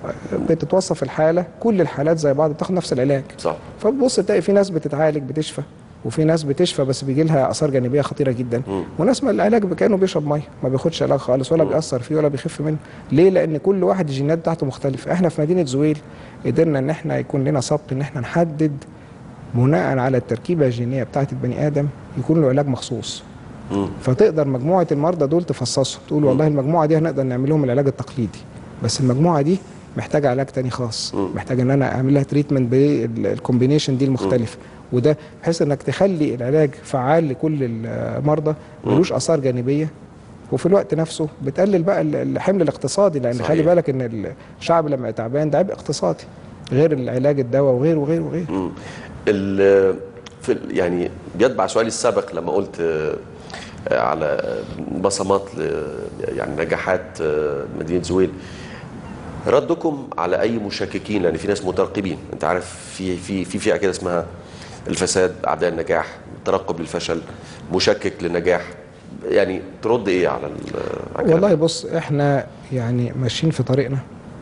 بتتوصف الحاله كل الحالات زي بعض بتاخد نفس العلاج صح فبتبص تلاقي في ناس بتتعالج بتشفى وفي ناس بتشفى بس بيجي لها اثار جانبيه خطيره جدا مم. وناس ما العلاج كانه بيشرب ميه ما بياخدش علاج خالص ولا بيأثر فيه ولا بيخف منه ليه لان كل واحد الجينات بتاعته مختلفه احنا في مدينه زويل قدرنا ان احنا يكون لنا سبق ان احنا نحدد بناء على التركيبه الجينيه بتاعه البني ادم يكون له علاج مخصوص مم. فتقدر مجموعه المرضى دول تفصصهم تقول والله المجموعه دي هنقدر نعمل لهم العلاج التقليدي بس المجموعه دي محتاجه علاج تاني خاص مم. محتاج ان انا اعمل لها تريتمنت بالكومبينيشن دي المختلفه وده بحيث انك تخلي العلاج فعال لكل المرضى ملوش اثار جانبيه وفي الوقت نفسه بتقلل بقى ال- الحمل الاقتصادي لان صحيح. خلي بالك ان الشعب لما يبقى تعبان ده عبء اقتصادي غير العلاج الدواء وغير وغير وغير مم. ال- في ال- يعني بيتبع سؤالي السابق لما قلت آه، آه، على بصمات ل- يعني نجاحات آه، مدينه زويل ردكم على اي مشككين لان في ناس مترقبين انت عارف في في في فئه كده اسمها الفساد اعداء النجاح ترقب للفشل مشكك للنجاح يعني ترد ايه على ال- على الكلام والله ده؟ بص احنا يعني ماشيين في طريقنا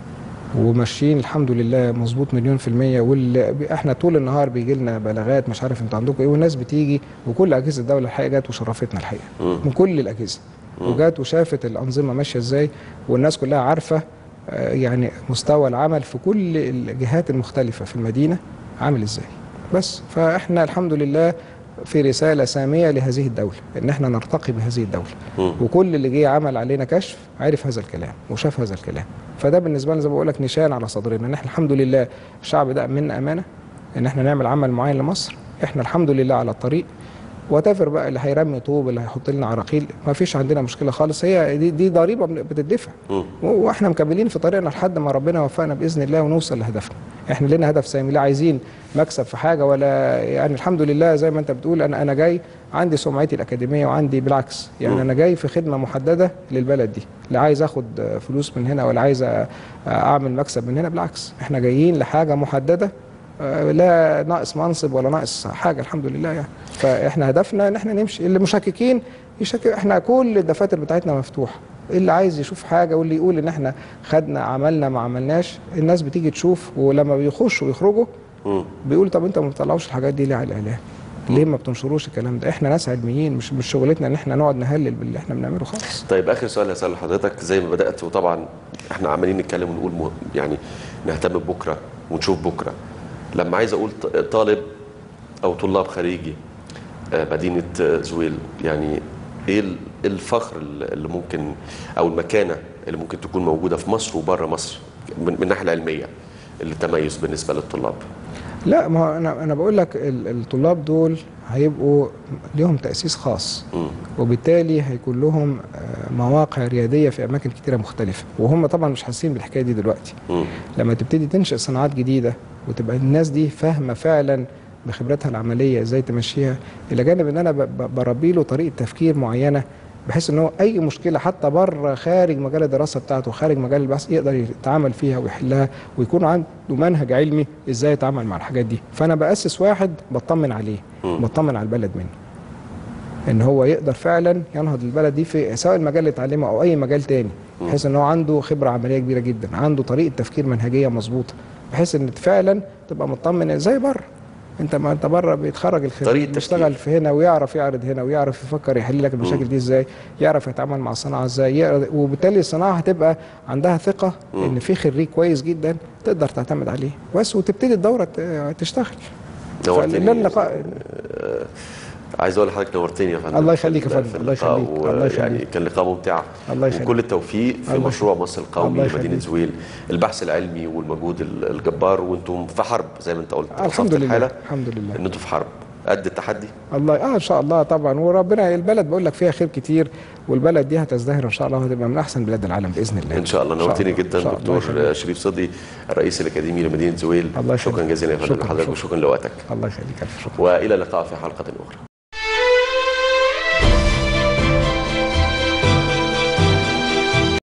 وماشيين الحمد لله مظبوط مليون في المية واللي احنا طول النهار بيجي لنا بلاغات مش عارف انتوا عندكم ايه والناس بتيجي وكل اجهزه الدوله الحقيقه جت وشرفتنا الحقيقه مم. من كل الاجهزه وجات وشافت الانظمه ماشيه ازاي والناس كلها عارفه آه، يعني مستوى العمل في كل الجهات المختلفه في المدينه عامل ازاي بس فاحنا الحمد لله في رساله ساميه لهذه الدوله ان احنا نرتقي بهذه الدوله مم. وكل اللي جه عمل علينا كشف عرف هذا الكلام وشاف هذا الكلام فده بالنسبه لنا زي ما بقول لك نشان على صدرنا ان احنا الحمد لله الشعب ده منا امانه ان احنا نعمل عمل معين لمصر احنا الحمد لله على الطريق وتفر بقى اللي هيرمي طوب اللي هيحط لنا عراقيل ما فيش عندنا مشكله خالص هي دي, دي ضريبه بتدفع مم. واحنا مكملين في طريقنا لحد ما ربنا يوفقنا باذن الله ونوصل لهدفنا احنا لنا هدف سامي لا عايزين مكسب في حاجه ولا يعني الحمد لله زي ما انت بتقول انا انا جاي عندي سمعتي الاكاديميه وعندي بالعكس يعني مم. انا جاي في خدمه محدده للبلد دي لا عايز اخد فلوس من هنا ولا عايز أ- اعمل مكسب من هنا بالعكس احنا جايين لحاجه محدده آه، لا ناقص منصب ولا ناقص حاجه الحمد لله يعني فاحنا هدفنا ان احنا نمشي اللي مشككين يشكك احنا كل الدفاتر بتاعتنا مفتوحه اللي عايز يشوف حاجه واللي يقول ان احنا خدنا عملنا ما عملناش الناس بتيجي تشوف ولما بيخشوا ويخرجوا مم. بيقول طب انت ما بتطلعوش الحاجات دي ليه على الاعلام ليه ما بتنشروش الكلام ده احنا ناس علميين مش مش شغلتنا ان احنا نقعد نهلل باللي احنا بنعمله خالص طيب اخر سؤال هسأله لحضرتك زي ما بدات وطبعا احنا عمالين نتكلم ونقول مه... يعني نهتم ببكره ونشوف بكره لما عايز اقول ط- طالب او طلاب خريجي آه، مدينه آه، زويل يعني ايه ال- الفخر اللي ممكن او المكانه اللي ممكن تكون موجوده في مصر وبره مصر من من الناحيه العلميه التميز بالنسبه للطلاب لا ما هو انا انا بقول لك ال- الطلاب دول هيبقوا ليهم تاسيس خاص مم. وبالتالي هيكون لهم آه، مواقع رياديه في اماكن كتيره مختلفه وهم طبعا مش حاسين بالحكايه دي دلوقتي مم. لما تبتدي تنشئ صناعات جديده وتبقى الناس دي فاهمه فعلا بخبرتها العمليه ازاي تمشيها الى جانب ان انا ب- ب- بربي له طريقه تفكير معينه بحيث ان هو اي مشكله حتى بره خارج مجال الدراسه بتاعته خارج مجال البحث يقدر يتعامل فيها ويحلها ويكون عنده منهج علمي ازاي يتعامل مع الحاجات دي فانا باسس واحد بطمن عليه مم. بطمن على البلد منه ان هو يقدر فعلا ينهض البلد دي في سواء المجال اللي اتعلمه او اي مجال تاني بحيث ان هو عنده خبره عمليه كبيره جدا عنده طريقه تفكير منهجيه مظبوطه بحيث ان فعلا تبقى مطمن زي بره انت ما انت بره بيتخرج الخريج طريقة بيشتغل تفكير. في هنا ويعرف يعرض هنا ويعرف يفكر يحل لك المشاكل دي ازاي يعرف يتعامل مع الصناعه ازاي يعرض- وبالتالي الصناعه هتبقى عندها ثقه ان في خريج كويس جدا تقدر تعتمد عليه بس وتبتدي الدوره ت- تشتغل نورتني. فلا اللقاء عايز اقول لحضرتك نورتني يا فندم الله يخليك يا في- فندم، في الله اللقاء يخليك، الله يخليك. يعني كان لقاء ممتع الله يخليك. وكل التوفيق في الله مشروع يخليك. مصر القومي الله لمدينه يخليك. زويل البحث العلمي والمجهود ال- الجبار وانتم في حرب زي ما انت قلت آه، الحمد وصفت لله الحالة الحمد لله ان انتم في حرب قد التحدي الله اه ان شاء الله طبعا وربنا البلد بقول لك فيها خير كتير والبلد دي هتزدهر ان شاء الله وهتبقى من احسن بلاد العالم باذن الله ان شاء الله نورتني إن شاء جدا الله. دكتور الله شريف صدقي الرئيس الاكاديمي لمدينه زويل الله يخليك. شكرا جزيلا يا فندم شكراً، لحضرتك شكراً. وشكرا لوقتك الله يخليك الف شكر والى اللقاء في حلقه اخرى